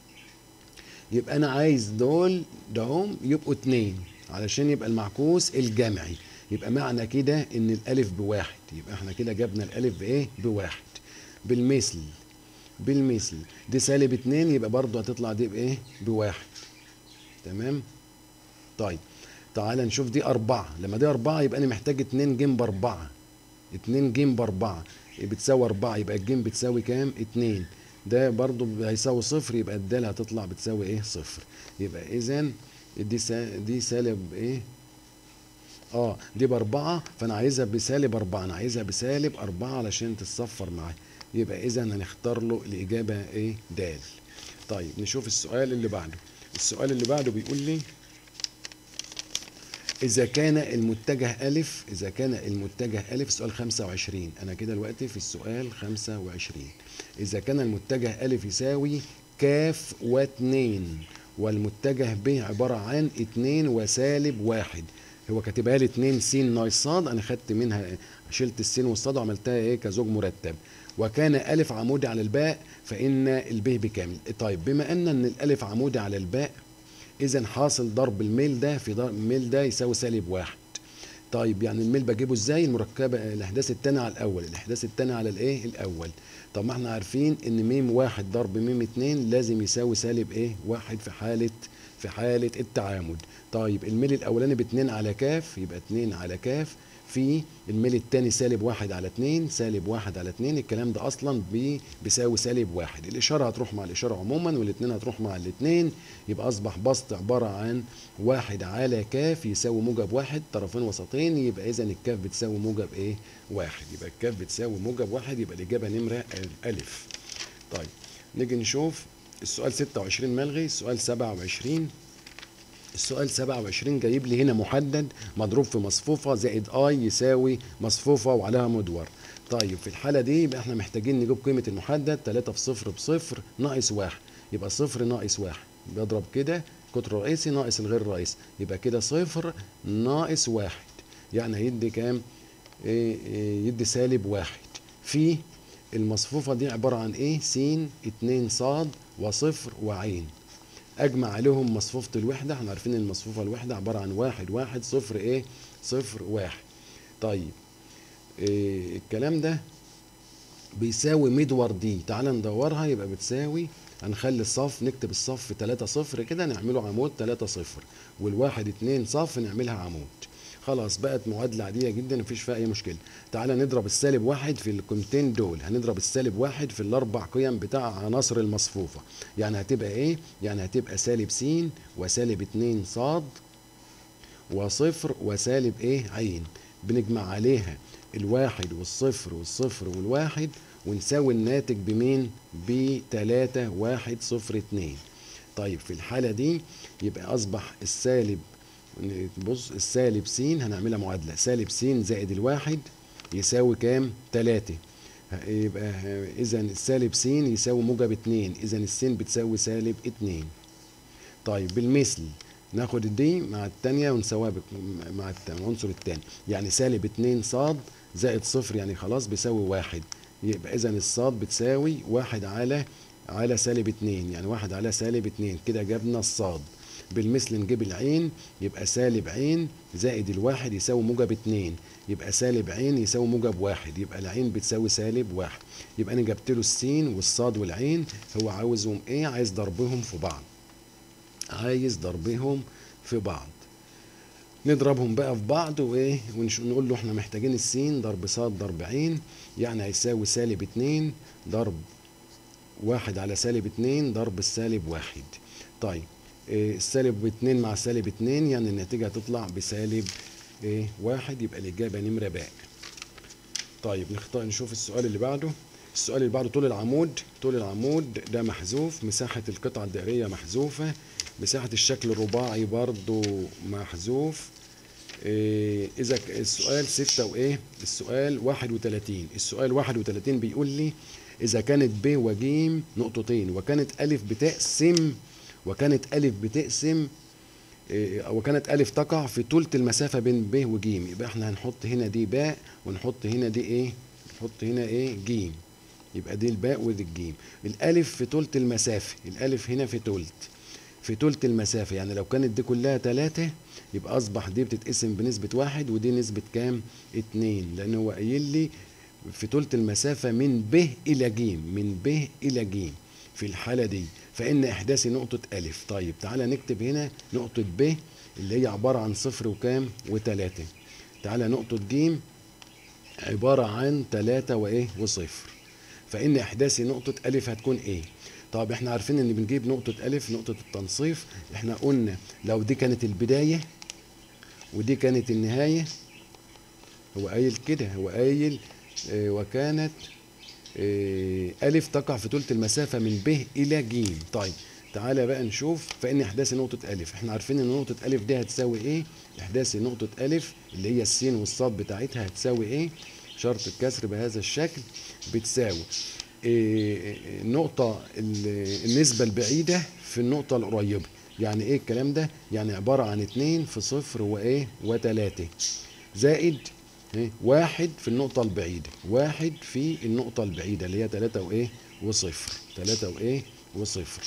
يبقى انا عايز دول دهم يبقوا 2 علشان يبقى المعكوس الجمعي يبقى معنى كده ان الالف بواحد يبقى احنا كده جبنا الالف بايه بواحد بالمثل بالمثل دي سالب اتنين يبقى برضو هتطلع دي بايه بواحد تمام طيب تعال نشوف دي أربعة لما دي أربعة يبقى أنا محتاج اتنين جيم بأربعة اتنين جيم بأربعة بتساوي أربعة يبقى الجيم بتساوي كام اتنين ده برضو هيساوي صفر يبقى الدال هتطلع بتساوي ايه صفر يبقى إذا دي سا دي سالب ايه اه دي بأربعة فأنا عايزها بسالب أربعة أنا عايزها بسالب أربعة علشان تتصفر معايا يبقى اذا هنختار له الاجابه ايه د طيب نشوف السؤال اللي بعده السؤال اللي بعده بيقول لي إذا كان المتجه ألف إذا كان المتجه ألف سؤال 25 أنا كده دلوقتي في السؤال 25 إذا كان المتجه ألف يساوي كاف واتنين والمتجه ب عبارة عن اتنين وسالب واحد هو كاتبها لي 2 س ناقص ص انا خدت منها شلت السين والصاد وعملتها ايه كزوج مرتب وكان الف عمودي على الباء فان الب بكامل طيب بما ان ان الالف عمودي على الباء اذا حاصل ضرب الميل ده في ضرب الميل ده يساوي سالب واحد طيب يعني الميل بجيبه ازاي المركبه الاحداث الثاني على الاول الاحداث الثاني على الايه الاول طب ما احنا عارفين ان ميم واحد ضرب ميم اتنين لازم يساوي سالب ايه واحد في حاله في حالة التعامد طيب الميل الأولاني باتنين على كاف يبقى اتنين على كاف في الميل التاني سالب واحد على اتنين سالب واحد على اتنين الكلام ده أصلا بيساوي سالب واحد الإشارة هتروح مع الإشارة عموما والاتنين هتروح مع الاتنين يبقى أصبح بسط عبارة عن واحد على كاف يساوي موجب واحد طرفين وسطين يبقى إذا الكاف بتساوي موجب إيه واحد يبقى الكاف بتساوي موجب واحد يبقى الإجابة نمرة ألف طيب نيجي نشوف السؤال 26 ملغي السؤال 27 السؤال 27 جايب لي هنا محدد مضروب في مصفوفة زائد اي يساوي مصفوفة وعليها مدور طيب في الحالة دي يبقى احنا محتاجين نجيب قيمة المحدد 3 في صفر بصفر ناقص واحد يبقى صفر ناقص واحد بضرب كده قطر رئيسي ناقص الغير رئيسي يبقى كده صفر ناقص واحد يعني هيدي كام؟ إيه إيه يدي سالب واحد في المصفوفة دي عبارة عن ايه؟ س اتنين صاد وصفر وعين اجمع عليهم مصفوفة الوحدة احنا عارفين ان المصفوفة الوحدة عبارة عن واحد واحد صفر ايه؟ صفر واحد طيب إيه الكلام ده بيساوي مدور دي تعال ندورها يبقى بتساوي هنخلي الصف نكتب الصف في 3 صفر كده نعمله عمود 3 صفر والواحد اتنين صف نعملها عمود خلاص بقت معادلة عادية جدا مفيش فيها أي مشكلة تعالى نضرب السالب واحد في القيمتين دول هنضرب السالب واحد في الأربع قيم بتاع عناصر المصفوفة يعني هتبقى إيه؟ يعني هتبقى سالب س وسالب اتنين صاد وصفر وسالب إيه؟ عين بنجمع عليها الواحد والصفر والصفر والواحد ونساوي الناتج بمين؟ بتلاتة واحد صفر اتنين طيب في الحالة دي يبقى أصبح السالب بص السالب س هنعملها معادلة سالب س زائد الواحد يساوي كام؟ تلاتة يبقى إذا السالب س يساوي موجب اتنين إذا السين بتساوي سالب اتنين طيب بالمثل ناخد دي مع التانية ونساويها مع العنصر التاني يعني سالب اتنين صاد زائد صفر يعني خلاص بيساوي واحد يبقى إذا الصاد بتساوي واحد على على سالب اتنين يعني واحد على سالب اتنين كده جبنا الصاد بالمثل نجيب العين يبقى سالب عين زائد الواحد يساوي موجب اتنين يبقى سالب عين يساوي موجب واحد يبقى العين بتساوي سالب واحد يبقى انا جبت له السين والصاد والعين هو عاوزهم ايه عايز ضربهم في بعض عايز ضربهم في بعض نضربهم بقى في بعض وايه ونقول له احنا محتاجين السين ضرب صاد ضرب عين يعني هيساوي سالب اتنين ضرب واحد على سالب اتنين ضرب السالب واحد طيب إيه السالب اتنين مع سالب اتنين يعني النتيجة هتطلع بسالب ايه واحد يبقى الإجابة نمرة باء طيب نختار نشوف السؤال اللي بعده السؤال اللي بعده طول العمود طول العمود ده محذوف مساحة القطعة الدائرية محذوفة مساحة الشكل الرباعي برضو محذوف إيه إذا السؤال ستة وإيه السؤال واحد وتلاتين السؤال واحد وتلاتين بيقول لي إذا كانت ب وج نقطتين وكانت ألف بتقسم وكانت ألف بتقسم إيه وكانت ألف تقع في تلت المسافة بين ب وج يبقى احنا هنحط هنا دي باء ونحط هنا دي إيه نحط هنا إيه ج يبقى دي الباء ودي الجيم الألف في تلت المسافة الألف هنا في تلت في تلت المسافة يعني لو كانت دي كلها تلاتة يبقى أصبح دي بتتقسم بنسبة واحد ودي نسبة كام؟ اتنين لأن هو قايل لي في تلت المسافة من ب إلى ج من ب إلى ج في الحالة دي فإن إحداثي نقطة ألف طيب تعالى نكتب هنا نقطة ب اللي هي عبارة عن صفر وكام؟ وتلاتة تعالى نقطة ج عبارة عن تلاتة وإيه؟ وصفر فإن إحداثي نقطة ألف هتكون إيه؟ طب احنا عارفين ان بنجيب نقطة ألف نقطة التنصيف احنا قلنا لو دي كانت البداية ودي كانت النهاية هو قايل كده هو قايل اه وكانت اه ألف تقع في ثلث المسافة من ب إلى ج طيب تعالى بقى نشوف فإن إحداث نقطة ألف احنا عارفين ان نقطة ألف دي هتساوي ايه إحداث نقطة ألف اللي هي السين والصاد بتاعتها هتساوي ايه شرط الكسر بهذا الشكل بتساوي النقطة النسبة البعيدة في النقطة القريبة يعني ايه الكلام ده يعني عبارة عن اتنين في صفر وايه وتلاتة زائد إيه؟ واحد في النقطة البعيدة واحد في النقطة البعيدة اللي هي تلاتة وايه وصفر تلاتة وايه وصفر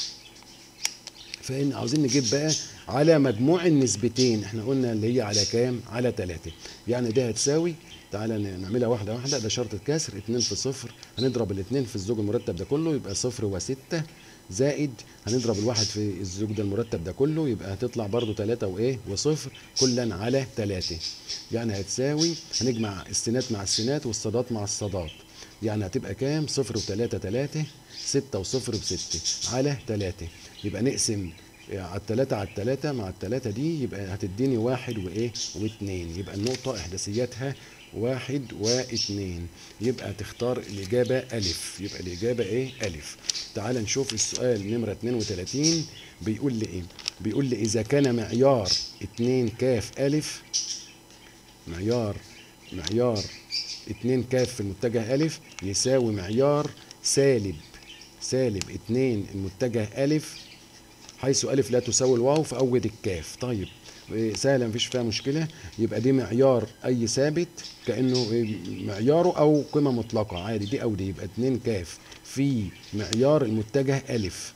فإن عاوزين نجيب بقى على مجموع النسبتين احنا قلنا اللي هي على كام على تلاتة يعني ده هتساوي تعالى نعملها واحدة واحدة ده شرط الكسر اتنين في صفر هنضرب الاتنين في الزوج المرتب ده كله يبقى صفر وستة زائد هنضرب الواحد في الزوج ده المرتب ده كله يبقى هتطلع برضو تلاتة وايه وصفر كلا على تلاتة يعني هتساوي هنجمع السينات مع السينات والصادات مع الصادات يعني هتبقى كام صفر وتلاتة تلاتة ستة وصفر بستة على تلاتة يبقى نقسم على التلاتة على التلاتة مع التلاتة دي يبقى هتديني واحد وايه واتنين يبقى النقطة احداثياتها واحد واثنين يبقى تختار الإجابة ألف يبقى الإجابة إيه ألف تعال نشوف السؤال نمرة 32 بيقول لي إيه بيقول لي اذا كان معيار 2 كاف الف معيار معيار 2 كاف في المتجه الف يساوي معيار سالب سالب 2 المتجه الف حيث الف لا تساوي الواو فاوجد الكاف طيب إيه، سهله مفيش فيها مشكله يبقى دي معيار اي ثابت كانه إيه، معياره او قيمه مطلقه عادي دي او دي يبقى 2 كاف في معيار المتجه الف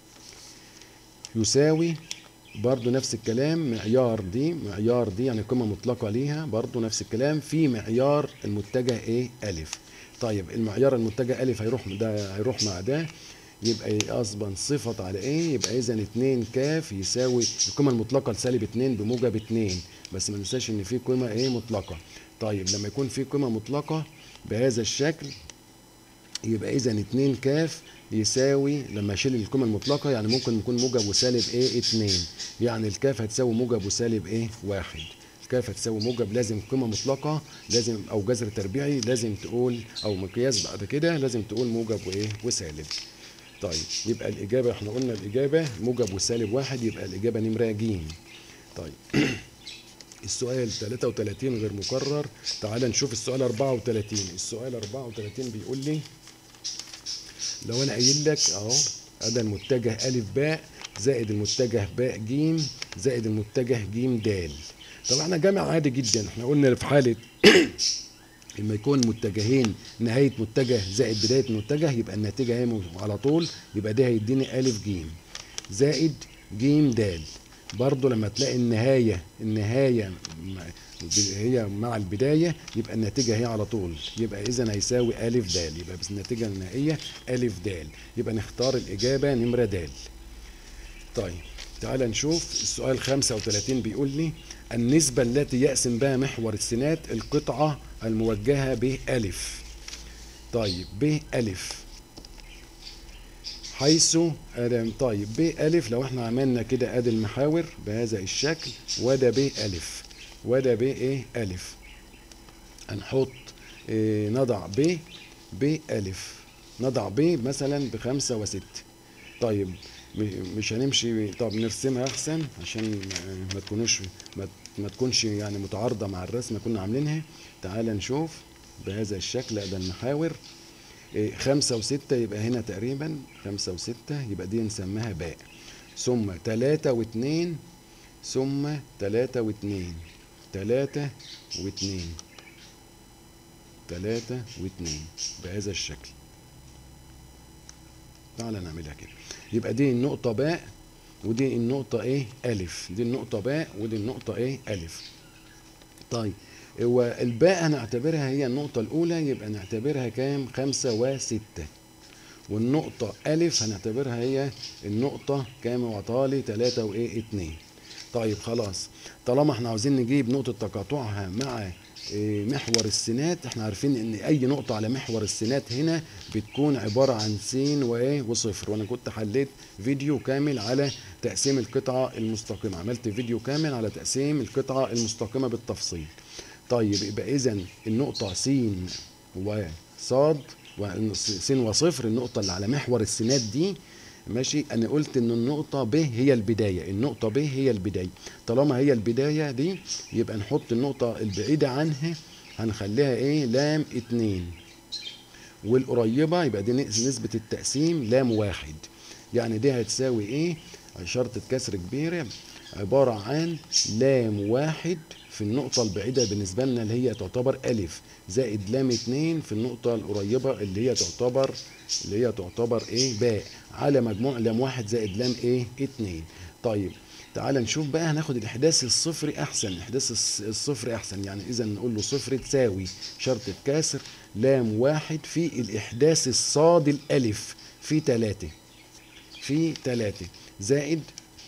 يساوي برضو نفس الكلام معيار دي معيار دي يعني قيمة مطلقة ليها برضو نفس الكلام في معيار المتجه ايه ألف طيب المعيار المتجه ألف هيروح ده هيروح مع ده يبقى اصبا صفة على ايه يبقى اذا 2 كاف يساوي القيمة المطلقة لسالب 2 بموجب 2 بس ما ننساش ان في قيمة ايه مطلقة طيب لما يكون في قيمة مطلقة بهذا الشكل يبقى اذا 2 كاف يساوي لما اشيل القيمه المطلقه يعني ممكن يكون موجب وسالب ايه 2 يعني الكاف هتساوي موجب وسالب ايه 1 الكاف هتساوي موجب لازم قيمه مطلقه لازم او جذر تربيعي لازم تقول او مقياس بعد كده لازم تقول موجب وايه وسالب طيب يبقى الاجابه احنا قلنا الاجابه موجب وسالب واحد يبقى الاجابه نمره ج طيب السؤال 33 غير مكرر تعال نشوف السؤال 34 السؤال 34 بيقول لي لو انا قايل لك اهو ادي المتجه الف باء زائد المتجه باء جيم زائد المتجه جيم دال طبعا احنا جامع عادي جدا احنا قلنا في حاله لما يكون متجهين نهايه متجه زائد بدايه متجه يبقى الناتجه هي على طول يبقى ده هيديني الف جيم زائد جيم دال برضو لما تلاقي النهايه النهايه هي مع البداية يبقى الناتجة هي على طول يبقى إذا هيساوي ألف دال يبقى بس الناتجة النهائية ألف دال يبقى نختار الإجابة نمرة دال طيب تعال نشوف السؤال 35 بيقول لي النسبة التي يقسم بها محور السينات القطعة الموجهة بألف طيب بألف حيث طيب بألف لو احنا عملنا كده ادي المحاور بهذا الشكل وده بألف وده ب ايه الف هنحط إيه نضع ب ب الف نضع ب مثلا بخمسة وستة طيب مش هنمشي طب نرسمها احسن عشان ما تكونوش ما, ما تكونش يعني متعارضة مع الرسمة كنا عاملينها تعال نشوف بهذا الشكل ده المحاور إيه خمسة وستة يبقى هنا تقريبا خمسة وستة يبقى دي نسميها باء ثم تلاتة واتنين ثم تلاتة واتنين تلاتة واتنين تلاتة واتنين بهذا الشكل تعالى نعملها كده يبقى دي النقطة باء ودي النقطة ايه ألف دي النقطة باء ودي النقطة ايه ألف طيب هو الباء هنعتبرها هي النقطة الأولى يبقى نعتبرها كام خمسة وستة والنقطة ألف هنعتبرها هي النقطة كام وطالي تلاتة وإيه اتنين طيب خلاص طالما احنا عاوزين نجيب نقطة تقاطعها مع محور السينات احنا عارفين ان اي نقطة على محور السينات هنا بتكون عبارة عن س وايه وصفر وانا كنت حليت فيديو كامل على تقسيم القطعة المستقيمة عملت فيديو كامل على تقسيم القطعة المستقيمة بالتفصيل طيب يبقى اذا النقطة س وصاد س وصفر النقطة اللي على محور السينات دي ماشي انا قلت ان النقطة ب هي البداية النقطة ب هي البداية طالما هي البداية دي يبقى نحط النقطة البعيدة عنها هنخليها ايه لام اتنين والقريبة يبقى دي نسبة التقسيم لام واحد يعني دي هتساوي ايه شرطة كسر كبيرة عبارة عن لام واحد في النقطة البعيدة بالنسبة لنا اللي هي تعتبر ألف زائد لام اتنين في النقطة القريبة اللي هي تعتبر اللي هي تعتبر ايه باء على مجموع لام واحد زائد لام ايه اتنين طيب تعال نشوف بقى هناخد الاحداث الصفري احسن الاحداث الصفري احسن يعني اذا نقول له صفر تساوي شرط الكاسر لام واحد في الاحداث الصاد الالف في تلاتة في تلاتة زائد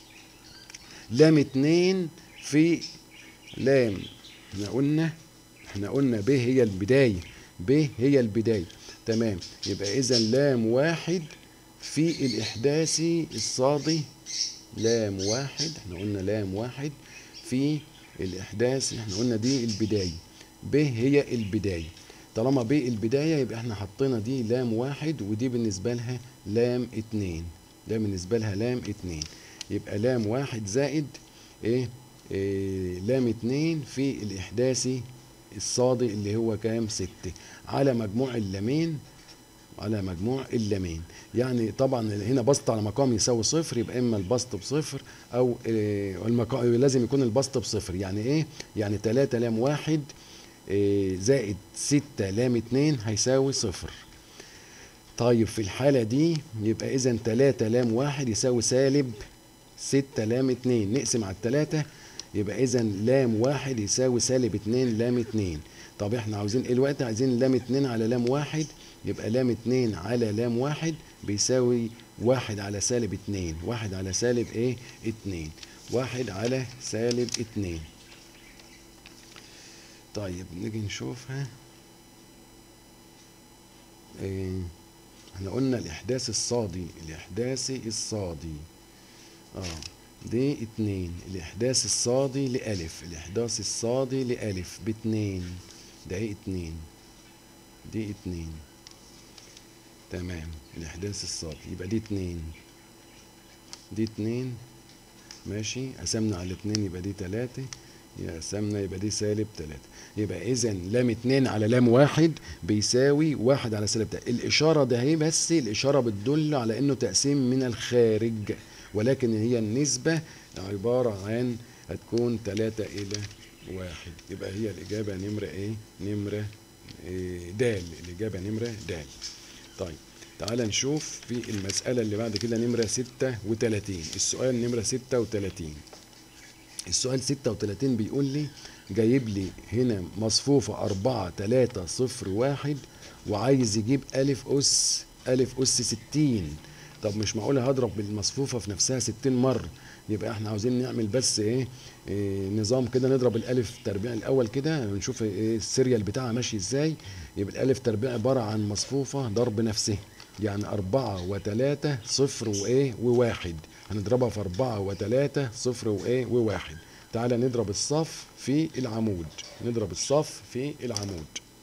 لام اتنين في لام احنا قلنا احنا قلنا ب هي البداية ب هي البداية تمام يبقى اذا لام واحد في الاحداثي الصادي لام واحد احنا قلنا لام واحد في الاحداث احنا قلنا دي البداية ب هي البداية طالما ب البداية يبقى احنا حطينا دي لام واحد ودي بالنسبة لها لام اتنين ده بالنسبة لها لام اتنين يبقى لام واحد زائد ايه, إيه لام اتنين في الاحداثي الصادي اللي هو كام ستة على مجموع اللامين على مجموع اللامين يعني طبعا هنا بسط على مقام يساوي صفر يبقى اما البسط بصفر او إيه المقام لازم يكون البسط بصفر يعني ايه يعني 3 لام واحد إيه زائد 6 لام 2 هيساوي صفر طيب في الحالة دي يبقى إذا 3 لام واحد يساوي سالب 6 لام 2 نقسم على التلاتة يبقى إذا لام واحد يساوي سالب 2 لام 2 طب احنا عاوزين ايه الوقت عايزين لام 2 على لام واحد يبقى لام 2 على لام واحد بيساوي واحد على سالب 2 واحد على سالب ايه 2 واحد على سالب 2 طيب نيجي نشوفها ايه احنا قلنا الاحداث الصادي الاحداثي الصادي اه دي اتنين الاحداث الصادي لالف الاحداث الصادي لالف باتنين ده ايه اتنين دي اتنين تمام الاحداث الصادي يبقى دي اتنين دي اتنين ماشي قسمنا على اتنين يبقى دي تلاتة قسمنا يبقى دي سالب تلاتة يبقى اذا لام اتنين على لام واحد بيساوي واحد على سالب تلاتة الاشارة ده هي بس الاشارة بتدل على انه تقسيم من الخارج ولكن هي النسبة عبارة عن هتكون تلاتة الى واحد يبقى هي الاجابة نمرة ايه نمرة إيه دال الاجابة نمرة دال طيب تعال نشوف في المسألة اللي بعد كده نمرة ستة وتلاتين السؤال نمرة ستة وتلاتين السؤال ستة وتلاتين بيقول لي جايب لي هنا مصفوفة أربعة تلاتة صفر واحد وعايز يجيب ألف أس ألف أس ستين طب مش معقول هضرب بالمصفوفة في نفسها ستين مرة يبقى احنا عاوزين نعمل بس ايه, إيه نظام كده نضرب الالف تربيع الاول كده نشوف ايه السيريال بتاعها ماشي ازاي يبقى الالف تربيع عبارة عن مصفوفة ضرب نفسه يعني أربعة وتلاتة صفر وإيه وواحد هنضربها في أربعة وتلاتة صفر وإيه وواحد تعالى نضرب الصف في العمود نضرب الصف في العمود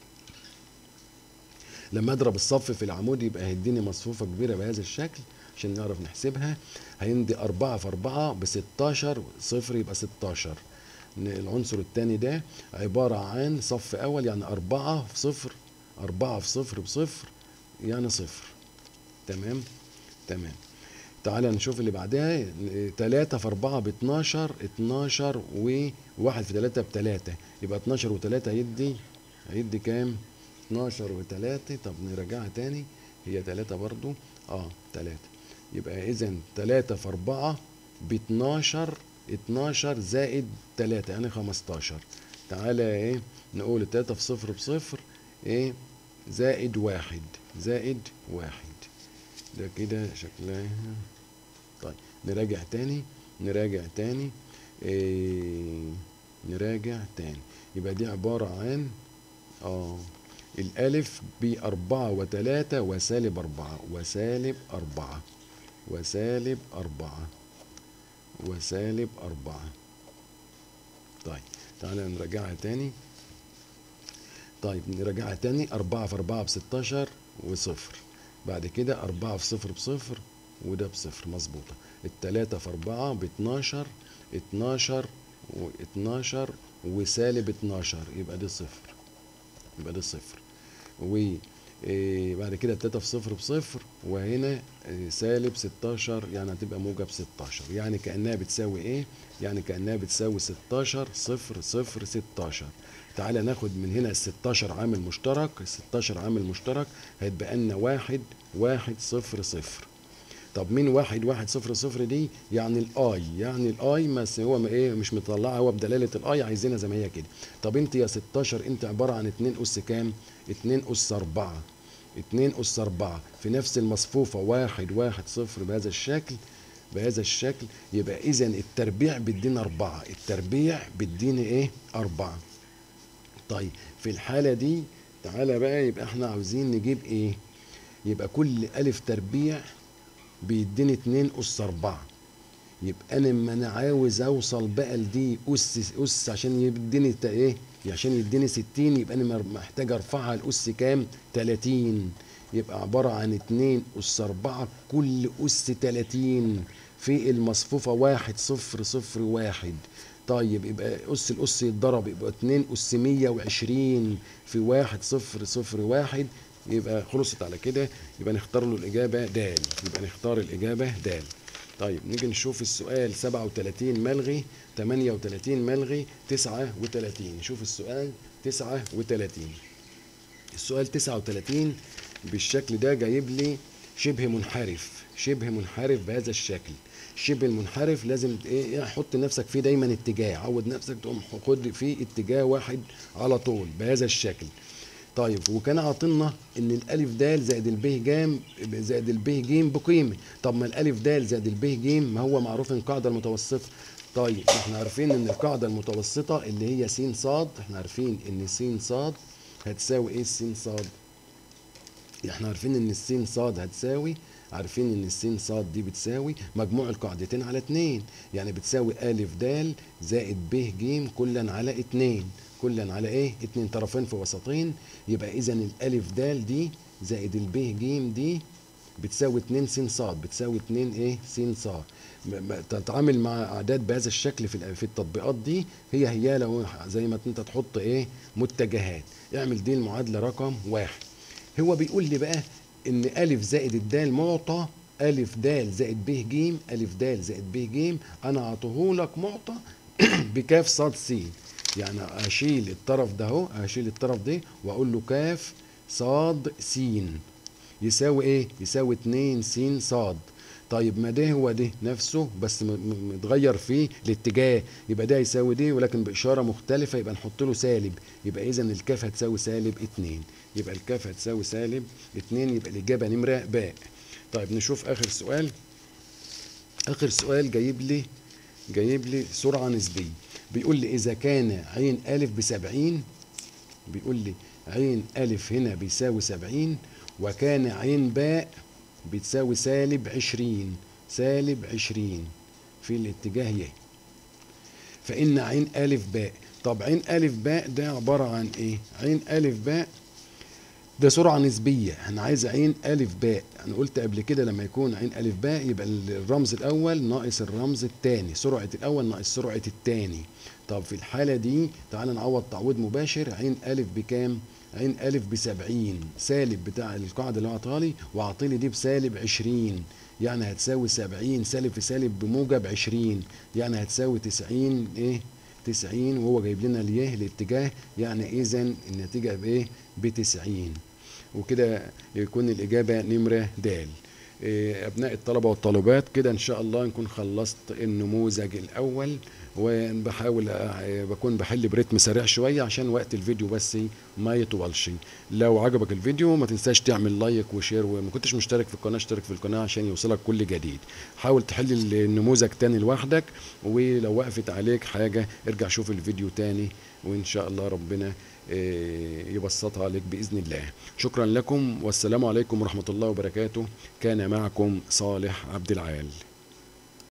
لما اضرب الصف في العمود يبقى هيديني مصفوفة كبيرة بهذا الشكل عشان نعرف نحسبها هيندي أربعة في أربعة بستاشر صفر يبقى ستاشر العنصر الثاني ده عبارة عن صف أول يعني أربعة في صفر أربعة في صفر بصفر يعني صفر تمام تمام تعالى نشوف اللي بعدها 3 في 4 ب 12 12 و1 في 3 ب 3 يبقى 12 و3 هيدي هيدي كام 12 و3 طب نرجعها تاني هي 3 برضو اه 3 يبقى اذا 3 في 4 ب 12 12 زائد 3 يعني 15 تعالى ايه نقول 3 في صفر بصفر ايه زائد واحد زائد واحد ده كده شكلها طيب نراجع تاني نراجع تاني إيه نراجع تاني يبقى دي عبارة عن اه الألف بأربعة وتلاتة وسالب أربعة وسالب أربعة وسالب أربعة وسالب أربعة طيب تعالى نراجعها تاني طيب نراجعها تاني أربعة في أربعة بستاشر وصفر بعد كده أربعة في صفر بصفر وده بصفر مظبوطة التلاتة في أربعة باتناشر اتناشر واتناشر وسالب اتناشر يبقى دي صفر يبقى دي صفر و إيه بعد كده التلاتة في صفر بصفر وهنا إيه سالب ستاشر يعني هتبقى موجب ستاشر يعني كأنها بتساوي ايه؟ يعني كأنها بتساوي ستاشر صفر صفر ستاشر تعالى ناخد من هنا ال 16 عامل مشترك ال 16 عامل مشترك هيتبقى لنا واحد واحد صفر صفر طب مين واحد واحد صفر صفر دي يعني الاي يعني الاي بس هو ما ايه مش مطلعها هو بدلاله الاي عايزينها زي ما هي كده طب انت يا 16 انت عباره عن 2 اس كام 2 اس 4 2 اس 4 في نفس المصفوفه واحد واحد صفر بهذا الشكل بهذا الشكل يبقى اذا التربيع بيدينا أربعة التربيع بيديني ايه أربعة طيب في الحالة دي تعالى بقى يبقى احنا عاوزين نجيب ايه يبقى كل ألف تربيع بيديني اتنين أس أربعة يبقى أنا لما أنا عاوز أوصل بقى لدي أس أس عشان يديني تا إيه عشان يديني ستين يبقى أنا محتاج أرفعها لأس كام تلاتين يبقى عبارة عن اتنين أس أربعة كل أس تلاتين في المصفوفة واحد صفر صفر واحد طيب يبقى أس الأس يتضرب يبقى اتنين أس مية وعشرين في واحد صفر صفر واحد يبقى خلصت على كده يبقى نختار له الإجابة د يبقى نختار الإجابة د طيب نيجي نشوف السؤال 37 ملغي 38 ملغي 39 نشوف السؤال 39 السؤال 39 بالشكل ده جايب لي شبه منحرف شبه منحرف بهذا الشكل شبه المنحرف لازم ايه حط نفسك فيه دايما اتجاه عود نفسك تقوم خد فيه اتجاه واحد على طول بهذا الشكل طيب وكان عاطلنا ان الالف د زائد الب ج زائد الب ج بقيمه طب ما الالف د زائد الب ج ما هو معروف ان القاعده المتوسطه طيب احنا عارفين ان القاعده المتوسطه اللي هي س ص احنا عارفين ان س ص هتساوي ايه س ص احنا عارفين ان السين صاد هتساوي عارفين ان السين صاد دي بتساوي مجموع القاعدتين على اتنين يعني بتساوي الف د زائد ب ج كلا على اتنين كلا على ايه اتنين طرفين في وسطين يبقى اذا الالف د دي زائد الب ج دي بتساوي 2 س ص بتساوي 2 ايه س ص تتعامل مع اعداد بهذا الشكل في في التطبيقات دي هي هي لو زي ما انت تحط ايه متجهات اعمل دي المعادله رقم واحد هو بيقول لي بقى ان الف زائد الدال معطى الف د زائد ب ج الف د زائد ب ج انا اعطيهولك معطى بكاف صاد س يعني اشيل الطرف ده اهو اشيل الطرف ده واقول له كاف صاد س يساوي ايه يساوي 2 س صاد طيب ما ده هو ده نفسه بس متغير فيه الاتجاه يبقى ده يساوي ده ولكن بإشارة مختلفة يبقى نحط له سالب يبقى إذا الكاف هتساوي سالب 2 يبقى الكاف هتساوي سالب 2 يبقى الإجابة نمرة باء طيب نشوف آخر سؤال آخر سؤال جايب لي جايب لي سرعة نسبية بيقول لي إذا كان عين ألف بسبعين بيقول لي عين ألف هنا بيساوي سبعين وكان عين باء بتساوي سالب عشرين سالب عشرين في الاتجاه ي فإن عين ألف باء طب عين ألف باء ده عبارة عن إيه؟ عين ألف باء ده سرعة نسبية أنا عايز عين ألف باء أنا قلت قبل كده لما يكون عين ألف باء يبقى الرمز الأول ناقص الرمز الثاني سرعة الأول ناقص سرعة الثاني طب في الحالة دي تعال نعوض تعويض مباشر عين ألف بكام؟ عين ألف بسبعين سالب بتاع القاعدة اللي هو عطاها لي وعطيلي دي بسالب عشرين يعني هتساوي سبعين سالب في سالب بموجب عشرين يعني هتساوي تسعين ايه تسعين وهو جايب لنا اليه الاتجاه يعني اذا النتيجة بايه بتسعين وكده يكون الإجابة نمرة د أبناء الطلبة والطالبات كده إن شاء الله نكون خلصت النموذج الأول وبحاول بكون بحل برتم سريع شوية عشان وقت الفيديو بس ما يطولش لو عجبك الفيديو ما تنساش تعمل لايك وشير وما كنتش مشترك في القناة اشترك في القناة عشان يوصلك كل جديد حاول تحل النموذج تاني لوحدك ولو وقفت عليك حاجة ارجع شوف الفيديو تاني وإن شاء الله ربنا يبسطها عليك بإذن الله شكرا لكم والسلام عليكم ورحمة الله وبركاته كان معكم صالح عبد العال